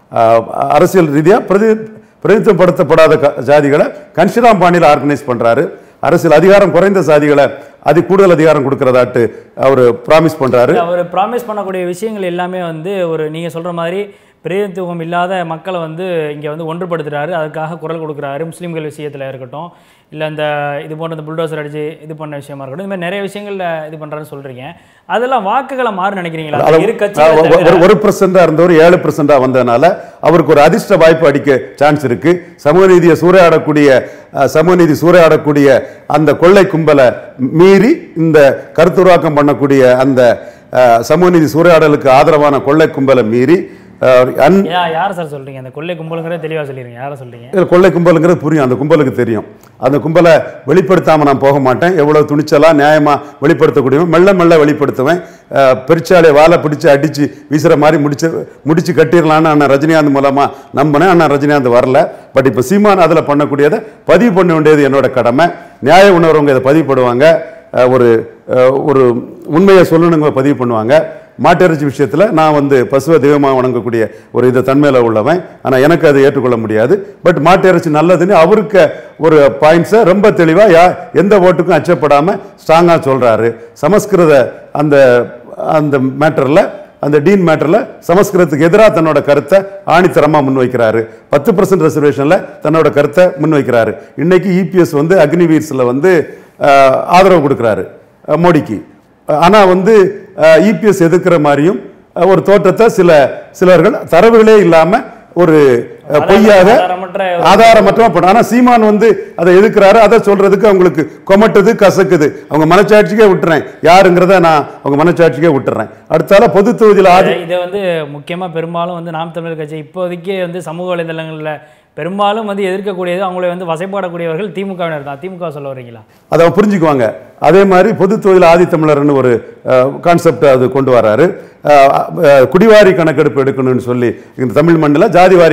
அரசியல் ரீதியாக பிரதி பிரதிநிதித்துவப்படுத்தப்படாத க- ஜாதிகளை கன்ஷிராம் பாணியில் ஆர்கனைஸ் பண்றாரு அரசியல் அதிகாரம் குறைந்த சாதிகளை அது கூடுதல் அதிகாரம் கொடுக்கறதாட்டு அவர் ப்ராமிஸ் பண்றாரு அவர் ப்ராமிஸ் பண்ணக்கூடிய விஷயங்கள் எல்லாமே வந்து ஒரு நீங்க சொல்ற மாதிரி பிரதிநிதித்துவம் இல்லாத மக்களை வந்து இங்கே வந்து ஒன்றுபடுத்துறாரு அதுக்காக குரல் கொடுக்குறாரு முஸ்லீம்கள் விஷயத்தில் இருக்கட்டும் இல்லை இந்த இது போன்ற இந்த புல்டோசர் அடிச்சு இது பண்ண விஷயமா இருக்கட்டும் இந்த மாதிரி நிறைய விஷயங்கள்ல இது பண்றாருன்னு சொல்றீங்க அதெல்லாம் வாக்குகளை மாறு நினைக்கிறீங்களா அது இரு அஹ் கட்சிகளை ஒரு- தவிர- ஒரு ஒரு பர்சன்டா இருந்தவர் ஏழு பர்சன்டா வந்ததுனால அவருக்கு ஒரு அதிர்ஷ்ட வாய்ப்பு அடிக்க சான்ஸ் இருக்கு சமூக நீதியை சூறையாடக்கூடிய அஹ், சமூக நீதி சூறையாடக்கூடிய அந்த கொள்ளை கும்பலை மீறி இந்த கருத்துருவாக்கம் பண்ணக்கூடிய அந்த அஹ், சமூக நீதி சூறையாடலுக்கு ஆதரவான கொள்ளை கும்பலை மீறி அஹ், அன் யா யார் சார் சொல்றீங்க அந்த கொள்ளை கும்பலுங்கிறத தெளிவா சொல்லிருங்க யாரை சொல்றீங்க இதுல கொள்ளை கும்பலுங்கிறது புரியும் அந்த கும்பலுக்கு தெரியும் அந்த கும்பலை வெளிப்படுத்தாம நான் போக மாட்டேன் எவ்வளவு துணிச்சலா நியாயமா வெளிப்படுத்தக்கூடியவன் மெல்ல மெல்ல வெளிப்படுத்துவேன் அஹ், பெருச்சாலை வாழை பிடிச்சு அடிச்சு வீசுற மாதிரி முடிச்சு முடிச்சு கட்டிடலான்னு அண்ணன் ரஜினிகாந்த் மூலமா நம்பினேன் அண்ணன் ரஜினிகாந்த் வரல பட் இப்போ சீமான் அதில் பண்ணக்கூடியதை பதிவு பண்ண வேண்டியது என்னோட கடமை நியாய உணர்வங்க இதை பதிவு பண்ணுவாங்க அஹ், ஒரு அஹ், ஒரு உண்மையை சொல்லணுங்க பதிவு பண்ணுவாங்க மாட்டிறைச்சி விஷயத்தில் நான் வந்து பசுவை தெய்வமாக வணங்கக்கூடிய ஒரு இது தன்மையில் உள்ளவன் ஆனால் எனக்கு அதை ஏற்றுக்கொள்ள முடியாது பட் மாட்டிறைச்சி நல்லதுன்னு அவருக்கு ஒரு பாயிண்ட்ஸை ரொம்ப தெளிவாக யா எந்த ஓட்டுக்கும் அச்சப்படாமல் ஸ்ட்ராங்காக சொல்கிறாரு சமஸ்கிருத அந்த அந்த மேட்டரில் அந்த டீன் மேட்டரில் சமஸ்கிருதத்துக்கு எதிராக தன்னோட கருத்தை ஆணித்தரமாக முன்வைக்கிறாரு பத்து பர்சன்ட் ரிசர்வேஷனில் தன்னோட கருத்தை முன்வைக்கிறாரு இன்னைக்கு இபிஎஸ் வந்து அக்னிவீர்ஸில் வந்து ஆஹ், ஆதரவு கொடுக்குறாரு அஹ், மோடிக்கு ஆனால் வந்து இபிஎஸ் எதிர்க்கிற மாதிரியும் அஹ், ஒரு தோற்றத்தை சில சிலர்கள் தரவுகளே இல்லாமல் ஒரு அஹ், பொய்யாக ஆதாரமற்ற ஒரு- ஆதாரமற்ற பண்ண ஆனா சீமான் வந்து அதை எதுக்குறாரு அதை சொல்றதுக்கு அவங்களுக்கு கொமட்டுது கசக்குது அவங்க மனச்சாட்சிக்கே விட்டுறேன் யாருங்கிறத நான் அவங்க மனச்சாட்சிக்கே விட்டுறேன் அடுத்தால பொது தொகுதியில் ஆதி இதை வந்து முக்கியமா பெரும்பாலும் வந்து நாம் தமிழர் கட்சி இப்போதைக்கு வந்து சமூக வலைதளங்களில் பெரும்பாலும் வந்து எதிர்க்கக்கூடியது அவங்களை வந்து வசைப்பாடக்கூடியவர்கள் திமுகவினர் தான் திமுக சொல்ல வரீங்களா அதை அவங்க புரிஞ்சுக்குவாங்க அதே மாதிரி பொது தொழில் ஆதித்தமிழர்னு ஒரு கான்செப்ட் அது கொண்டு வராரு அஹ், அஹ், குடிவாரி கணக்கெடுப்பு எடுக்கணும்னு சொல்லி இந்த தமிழ் மண்ணில் ஜாதிவாரி கணக்கெடுப்பு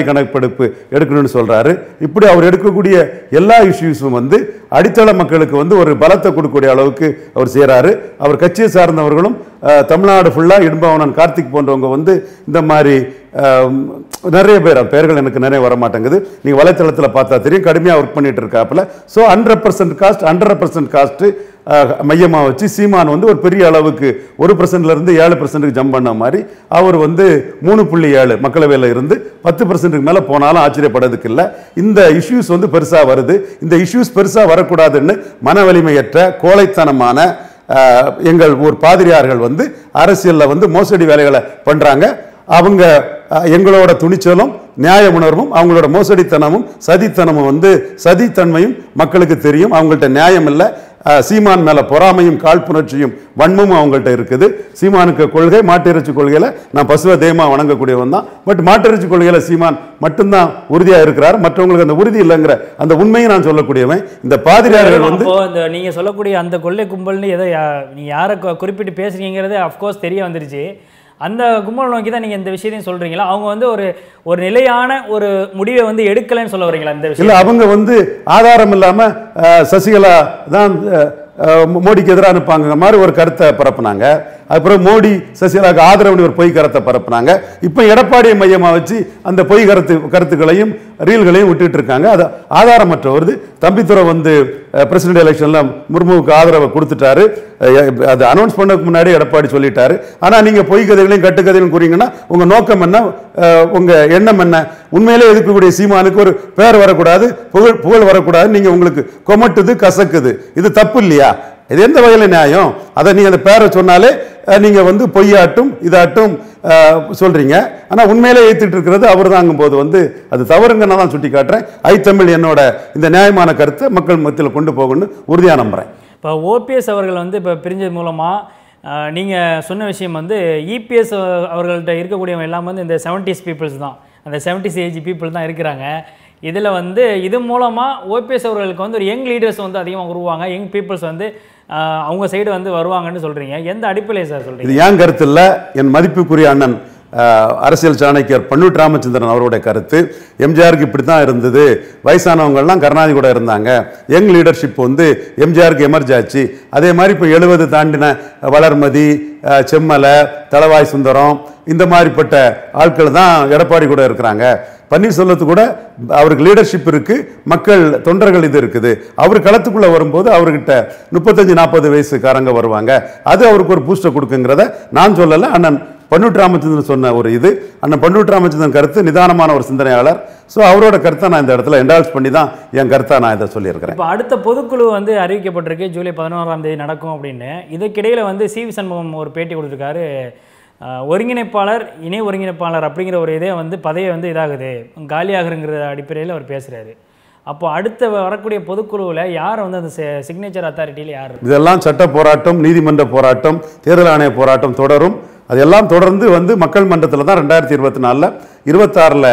கணக்கெடுப்பு எடுக்கணும்னு சொல்றாரு இப்படி அவர் எடுக்கக்கூடிய எல்லா இஷ்யூஸும் வந்து அடித்தள மக்களுக்கு வந்து ஒரு பலத்தை கொடுக்கக்கூடிய அளவுக்கு அவர் செய்கிறாரு அவர் கட்சியை சார்ந்தவர்களும் அஹ், தமிழ்நாடு ஃபுல்லாக இடும்பாவனன் கார்த்திக் போன்றவங்க வந்து இந்த மாதிரி அஹ், நிறைய பேர் அந்த பெயர்கள் எனக்கு நிறைய வர மாட்டேங்குது நீங்கள் வலைத்தளத்தில் பார்த்தா தெரியும் கடுமையாக ஒர்க் பண்ணிட்டு இருக்காப்புல so hundred percent caste hundred percent caste மையமாக வச்சு சீமான் வந்து ஒரு பெரிய அளவுக்கு ஒரு பர்சன்ட்ல இருந்து ஏழு பர்சன்ட்டுக்கு ஜம்ப் பண்ண மாதிரி அவர் வந்து மூணு புள்ளி ஏழு மக்களவையில் இருந்து பத்து பர்சன்ட்டுக்கு மேலே போனாலும் ஆச்சரியப்படுறதுக்கு இல்லை இந்த இஷ்யூஸ் வந்து பெருசாக வருது இந்த இஷ்யூஸ் பெருசாக வரக்கூடாதுன்னு மன வலிமையற்ற கோழைத்தனமான அஹ், எங்கள் ஊர் பாதிரியார்கள் வந்து அரசியலில் வந்து மோசடி வேலைகளை பண்ணுறாங்க அவங்க அஹ், எங்களோட துணிச்சலும் நியாய உணர்வும் அவங்களோட மோசடித்தனமும் சதித்தனமும் வந்து சதித்தன்மையும் மக்களுக்கு தெரியும் அவங்கள்ட்ட நியாயம் இல்லை அஹ், சீமான் மேல பொறாமையும் காழ்ப்புணர்ச்சியும் வன்மமும் அவங்கள்ட்ட இருக்குது சீமானுக்கு கொள்கை மாட்டிறைச்சி கொள்கையில நான் பசுவ தெய்வமா வணங்கக்கூடியவன் தான் பட் மாட்டிறைச்சி கொள்கையில சீமான் மட்டும்தான் உறுதியா இருக்கிறார் மற்றவங்களுக்கு அந்த உறுதி இல்லைங்கிற அந்த உண்மையை நான் சொல்லக்கூடியவன் இந்த பாதிரியார்கள் வந்து அப்போ இந்த நீங்க சொல்லக்கூடிய அந்த கொள்ளை கும்பல்னு எதை யா- நீங்க யாரை கு- குறிப்பிட்டு பேசுறீங்கிறது அஃப்கோர்ஸ் தெரிய வந்துருச்சு அந்த கும்பல் நோக்கி தான் நீங்க இந்த விஷயத்தையும் சொல்றீங்களா அவங்க வந்து ஒரு ஒரு நிலையான ஒரு முடிவை வந்து எடுக்கலைன்னு சொல்ல வரீங்களா இந்த விஷயம் இல்ல அவங்க வந்து ஆதாரம் இல்லாம அஹ், சசிகலா தான் அஹ், அஹ், மோடிக்கு எதிராக அனுப்பாங்க மாதிரி ஒரு கருத்தை பரப்புனாங்க அப்புறம் மோடி சசிகலாவுக்கு ஆதரவுன்னு ஒரு பொய் கருத்தை பரப்புனாங்க இப்போ எடப்பாடியை மையமா வச்சு அந்த பொய் கருத்து கருத்துக்களையும் ரீல்களையும் விட்டுட்டு இருக்காங்க அது ஆதாரமற்ற வருது தம்பித்துறை வந்து பிரசிடென்ட் எலெக்ஷன்ல முர்முவுக்கு ஆதரவை கொடுத்துட்டாரு அஹ், அது அனௌன்ஸ் பண்ணதுக்கு முன்னாடி எடப்பாடி சொல்லிட்டாரு ஆனா நீங்க பொய் கதைகளையும் கட்டுக்கதைகளையும் கூறீங்கன்னா உங்க நோக்கம் என்ன அஹ், உங்க எண்ணம் என்ன உண்மையிலே எதிர்க்கக்கூடிய சீமானுக்கு ஒரு பேர் வரக்கூடாது புகழ் புகழ் வரக்கூடாது நீங்க உங்களுக்கு கொமட்டுது கசக்குது இது தப்பு இல்லையா இது எந்த வகையில நியாயம் அதை நீங்க அந்த பேரை சொன்னாலே அஹ், நீங்க வந்து பொய்யாட்டும் இதாட்டும் அஹ், சொல்றீங்க ஆனா உண்மையிலே ஏத்துட்டு இருக்கிறது அவர் போது வந்து அது தவறுங்க நான் தான் சுட்டி காட்டுறேன் ஐ தமிழ் என்னோட இந்த நியாயமான கருத்தை மக்கள் மத்தியில் கொண்டு போகணும்னு உறுதியா நம்புறேன் இப்போ ஓபிஎஸ் அவர்கள் வந்து இப்போ பிரிஞ்சது மூலமாக நீங்கள் சொன்ன விஷயம் வந்து இபிஎஸ் அவர்கள்ட்ட இருக்கக்கூடியவங்க எல்லாம் வந்து இந்த செவன்டிஸ் பீப்புள்ஸ் தான் அந்த செவன்டிஸ் ஏஜ் பீப்புள் தான் இருக்கிறாங்க இதில் வந்து இது மூலமாக ஓபிஎஸ் அவர்களுக்கு வந்து ஒரு யங் லீடர்ஸ் வந்து அதிகமாக உருவாங்க யங் பீப்புள்ஸ் வந்து ஆஹ், அவங்க சைடு வந்து வருவாங்கன்னு சொல்கிறீங்க எந்த அடிப்படையில் சார் சொல்கிறீங்க இது ஏன் கருத்து இல்ல என் மதிப்புக்குரிய அண்ணன் அஹ், அரசியல் சாணக்கியர் பன்னூர் ராமச்சந்திரன் அவருடைய கருத்து எம்ஜிஆருக்கு இப்படி தான் இருந்தது வயசானவங்கள்லாம் கருணாநிதி கூட இருந்தாங்க யங் லீடர்ஷிப் வந்து எம்ஜிஆருக்கு எமர்ஜ் ஆச்சு அதே மாதிரி இப்போ எழுபது தாண்டின வளர்மதி அஹ், செம்மலை தளவாய் சுந்தரம் இந்த மாதிரிப்பட்ட ஆட்கள் தான் எடப்பாடி கூட இருக்கிறாங்க பன்னீர்செல்வத்து கூட அவருக்கு லீடர்ஷிப் இருக்கு மக்கள் தொண்டர்கள் இது இருக்குது அவர் களத்துக்குள்ள வரும்போது அவர்கிட்ட முப்பத்தஞ்சு நாற்பது வயசுக்காரங்க வருவாங்க அது அவருக்கு ஒரு பூஸ்டர் கொடுக்குங்கிறத நான் சொல்லல அண்ணன் பன்னூட் ராமச்சந்திரன் சொன்ன ஒரு இது அண்ணன் பன்னூட் ராமச்சந்திரன் கருத்து நிதானமான ஒரு சிந்தனையாளர் ஸோ அவரோட கருத்தை நான் இந்த இடத்துல என்டால்ஸ் பண்ணி தான் என் கருத்தை நான் இதை சொல்லியிருக்கிறேன் இப்போ அடுத்த பொதுக்குழு வந்து அறிவிக்கப்பட்டிருக்கு ஜூலை பதினோராம் தேதி நடக்கும் அப்படின்னு இதுக்கிடையில் வந்து சி வி சண்முகம் ஒரு பேட்டி கொடுத்துருக்காரு ஆஹ், ஒருங்கிணைப்பாளர் இணை ஒருங்கிணைப்பாளர் அப்படிங்கிற ஒரு இதே வந்து பதவி வந்து இதாகுது காலியாகுங்கிற அடிப்படையில் அவர் பேசுகிறாரு அப்போ அடுத்த வரக்கூடிய பொதுக்குழுவில் யார் வந்து அந்த சிக்னேச்சர் அத்தாரிட்டியில் யார் இதெல்லாம் சட்ட போராட்டம் நீதிமன்ற போராட்டம் தேர்தல் ஆணைய போராட்டம் தொடரும் அதெல்லாம் தொடர்ந்து வந்து மக்கள் மன்றத்தில் தான் ரெண்டாயிரத்தி இருபத்தி நாலில் இருபத்தாறில்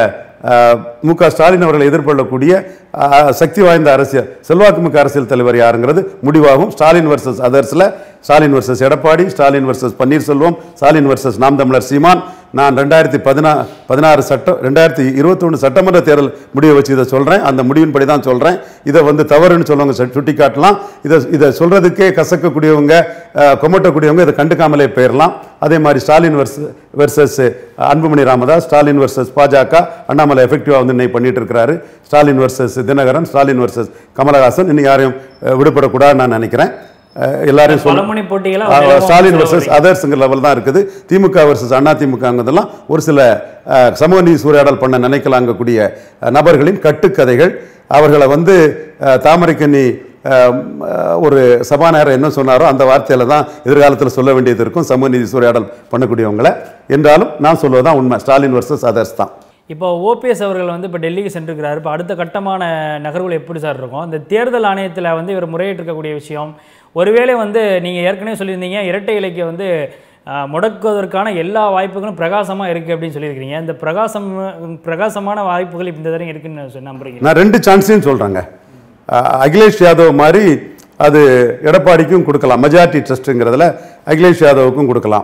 மு க ஸ்டாலின் அவர்களை எதிர்கொள்ளக்கூடிய அஹ், சக்தி வாய்ந்த அரசியல் செல்வாக்குமிக்க அரசியல் தலைவர் யாருங்கிறது முடிவாகும் ஸ்டாலின் வர்சஸ் அதர்ஸில் Stalin versus Edappadi Stalin versus Panneerselvam Stalin versus Naam Tamilar சீமான் நான் ரெண்டாயிரத்தி பதினா பதினாறு சட்டம் ரெண்டாயிரத்தி இருபத்தொன்று சட்டமன்ற தேர்தல் முடிவை வச்சு இதை சொல்கிறேன் அந்த முடிவின்படி தான் சொல்கிறேன் இதை வந்து தவறுன்னு சொல்லுவாங்க சுட்டி காட்டலாம் இதை இதை சொல்கிறதுக்கே கசக்கக்கூடியவங்க அஹ், கொமட்டக்கூடியவங்க இதை கண்டுக்காமலே போயிடலாம் அதே மாதிரி Stalin vers versus Anbumani Ramadoss Stalin versus Bajaka Annamalai எஃபெக்டிவாக வந்து இன்னைக்கு பண்ணிட்டு இருக்கிறாரு ஸ்டாலின் வர்சஸ் தினகரன் ஸ்டாலின் வர்சஸ் கமலஹாசன் இன்னும் யாரையும் அஹ், விடுபடக்கூடாதுன்னு நான் நினைக்கிறேன் அஹ், எல்லாரையும் சொல்ல பலமுனை போட்டிகளை ஆ, ஸ்டாலின் வர்சஸ் அதர்ஸுங்கிற லெவல் தான் இருக்குது திமுக வர்சஸ் அண்ணா திமுகங்கிறதெல்லாம் ஒரு சில அஹ், சமூக நீதி சூறையாடல் பண்ண நினைக்கலாங்கக்கூடிய அஹ், நபர்களின் கட்டுக்கதைகள் அவர்களை வந்து அஹ், தாமரைக்கண்ணி அஹ், அஹ், ஒரு சபாநாயகர் என்ன சொன்னாரோ அந்த வார்த்தையில தான் எதிர்காலத்தில் சொல்ல வேண்டியது இருக்கும் சமூக நீதி சூறையாடல் பண்ணக்கூடியவங்களை என்றாலும் நான் சொல்வதுதான் உண்மை ஸ்டாலின் வர்சஸ் அதர்ஸ் தான் இப்போ ஓபிஎஸ் அவர்கள் வந்து இப்போ டெல்லிக்கு சென்றிருக்கிறார் இப்போ அடுத்த கட்டமான நகர்வுகள் எப்படி சார் இருக்கும் இந்த தேர்தல் ஆணையத்தில் வந்து இவர் முறையிட்டிருக்கக்கூடிய விஷயம் ஒருவேளை வந்து நீங்கள் ஏற்கனவே சொல்லியிருந்தீங்க இரட்டை இலைக்கு வந்து ஆஹ், முடக்குவதற்கான எல்லா வாய்ப்புகளும் பிரகாசமாக இருக்குது அப்படின்னு சொல்லியிருக்கிறீங்க இந்த பிரகாசம் பிரகாசமான வாய்ப்புகள் இந்த தடவை இருக்குன்னு சொ- நம்புறீங்க நான் ரெண்டு சான்ஸையும் சொல்கிறேங்க அகிலேஷ் யாதவ் மாதிரி அது எடப்பாடிக்கும் கொடுக்கலாம் மெஜாரிட்டி ட்ரஸ்ட்டுங்கிறதுல அகிலேஷ் யாதவுக்கும் கொடுக்கலாம்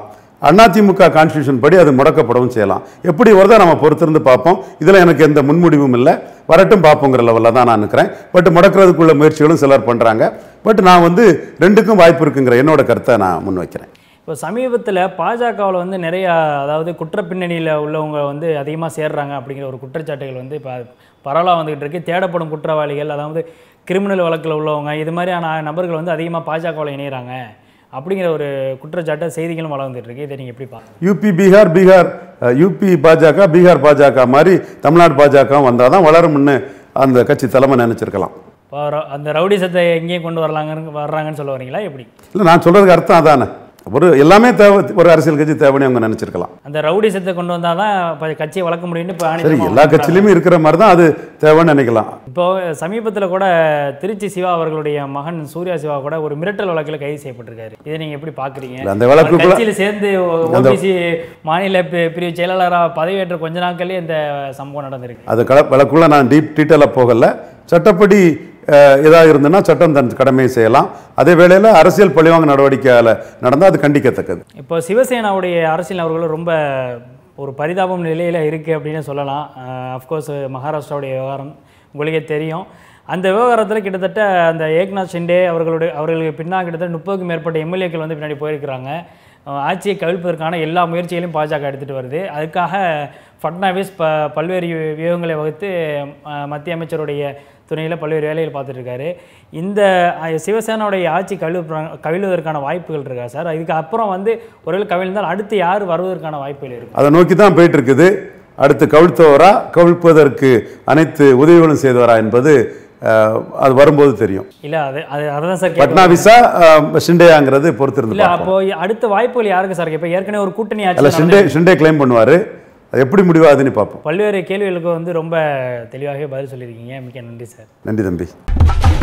அதிமுக கான்ஸ்டியூஷன் படி அது முடக்கப்படவும் செய்யலாம் எப்படி வருதோ நம்ம பொறுத்திருந்து பார்ப்போம் இதில் எனக்கு எந்த முன்முடிவும் இல்லை வரட்டும் பார்ப்போங்கிற லெவலில் தான் நான் இருக்கிறேன் பட் முடக்கிறதுக்குள்ள முயற்சிகளும் சிலர் பண்ணுறாங்க பட் நான் வந்து ரெண்டுக்கும் வாய்ப்பு இருக்குங்கிற என்னோட கருத்தை நான் முன்வைக்கிறேன் இப்போ சமீபத்தில் பாஜகவில் வந்து நிறைய அதாவது குற்ற பின்னணியில் உள்ளவங்க வந்து அதிகமாக சேர்றாங்க அப்படிங்கிற ஒரு குற்றச்சாட்டுகள் வந்து இப்போ பரவலாக வந்துகிட்டு இருக்கு தேடப்படும் குற்றவாளிகள் அதாவது கிரிமினல் வழக்கில் உள்ளவங்க இது மாதிரியான நபர்கள் வந்து அதிகமாக பாஜகவில் இணைகிறாங்க அப்படிங்கிற ஒரு குற்றச்சாட்டு செய்திகளும் வளர்ந்துட்டு இருக்கு இதை நீங்கள் எப்படி பார்க்குறீங்க யூபி பீகார் பீகார் அஹ், யூபி பாஜக பீகார் பாஜக மாதிரி தமிழ்நாடு பாஜகவும் வந்தால் தான் வளரும்னு அந்த கட்சி தலைமை நினைச்சிருக்கலாம் இப்போ ர- அந்த ரவுடிசத்தை எங்கேயும் கொண்டு வரலாங்கன்னு வர்றாங்கன்னு சொல்ல வரீங்களா எப்படி இல்லை நான் சொல்கிறதுக்கு அர்த்தம் அதானே ஒரு எல்லாமே தேவை ஒரு அரசியல் கட்சி தேவைன்னு அவங்க நினைச்சிருக்கலாம் அந்த ரவுடிசத்தை கொண்டு வந்தால் தான் இப்போ கட்சியை வளர்க்க முடியும்னு இப்போ சரி ஆணித்தரமா எல்லா கட்சியிலுமே இருக்கிற மாதிரி தான் அது தேவைன்னு நினைக்கலாம் இப்போ சமீபத்தில் கூட திருச்சி சிவா அவர்களுடைய மகன் சூர்யா சிவா கூட ஒரு மிரட்டல் வழக்கில் கைது செய்யப்பட்டிருக்காரு இதை நீங்க எப்படி பாக்குறீங்க இல்ல, அந்த வழக்குக்குள்ள- கட்சியில் சேர்ந்து ஓபிசி மாநில பி- பிரிவு செயலாளராக பதவியேற்ற கொஞ்ச நாட்களே இந்த சம்பவம் நடந்திருக்கு அது கல வழக்குள்ள நான் டீப் டீட்டெயிலாக போகல சட்டப்படி அஹ், ஏதாவது இருந்ததுன்னா சட்டம் தன் கடமையை செய்யலாம் அதே வேளையில் அரசியல் பழிவாங்க நடவடிக்கையால் நடந்தால் அது கண்டிக்கத்தக்கது இப்போ சிவசேனாவுடைய அரசியல் அவர்களும் ரொம்ப ஒரு பரிதாபம் நிலையில் இருக்குது அப்படின்னு சொல்லலாம் அஃப்கோர்ஸ் மகாராஷ்டிராவுடைய விவகாரம் உங்களுக்கே தெரியும் அந்த விவகாரத்தில் கிட்டத்தட்ட அந்த ஏக்நாத் ஷிண்டே அவர்களுடைய அவர்களுக்கு பின்னால் கிட்டத்தட்ட முப்பதுக்கும் மேற்பட்ட எம்எல்ஏக்கள் வந்து பின்னாடி போயிருக்கிறாங்க அஹ் ஆட்சியை கவிழ்ப்பதற்கான எல்லா முயற்சிகளையும் பாஜக எடுத்துகிட்டு வருது அதுக்காக ஃபட்னாவிஸ் ப பல்வேறு வி- வியூகங்களை வகுத்து அஹ், மத்திய அமைச்சருடைய துணையில் பல்வேறு வேலைகள் பார்த்துட்டு இருக்காரு இந்த அஹ், சிவசேனாவுடைய ஆட்சி கவிழ் கவிழ்வதற்கான வாய்ப்புகள் இருக்கா சார் இதுக்கு அப்புறம் வந்து ஒருவேளை கவிழ்ந்தால் அடுத்து யார் வருவதற்கான வாய்ப்புகள் இருக்கும் அதை நோக்கி தான் போயிட்டு இருக்குது அடுத்து கவிழ்த்தவரா கவிழ்ப்பதற்கு அனைத்து உதவிகளும் செய்தவரா என்பது அஹ், அது வரும்போது தெரியும் இல்லை அது அது அதை தான் சார் கேட்க பட்னாவிஸா அஹ், ஷிண்டேயாங்கிறது பொறுத்திருந்து இல்லை பார்ப்போம் அப்போ அடுத்த வாய்ப்புகள் யாருக்கு சார் இப்போ ஏற்கனவே ஒரு கூட்டணி அல்ல ஆட்சி ஷிண்டே ஷிண்டே கிளைம் பண்ணுவார் அது எப்படி முடிவாதுன்னு பார்ப்போம் பல்வேறு கேள்விகளுக்கு வந்து ரொம்ப தெளிவாகவே பதில் சொல்லியிருக்கீங்க மிக்க நன்றி சார் நன்றி தம்பி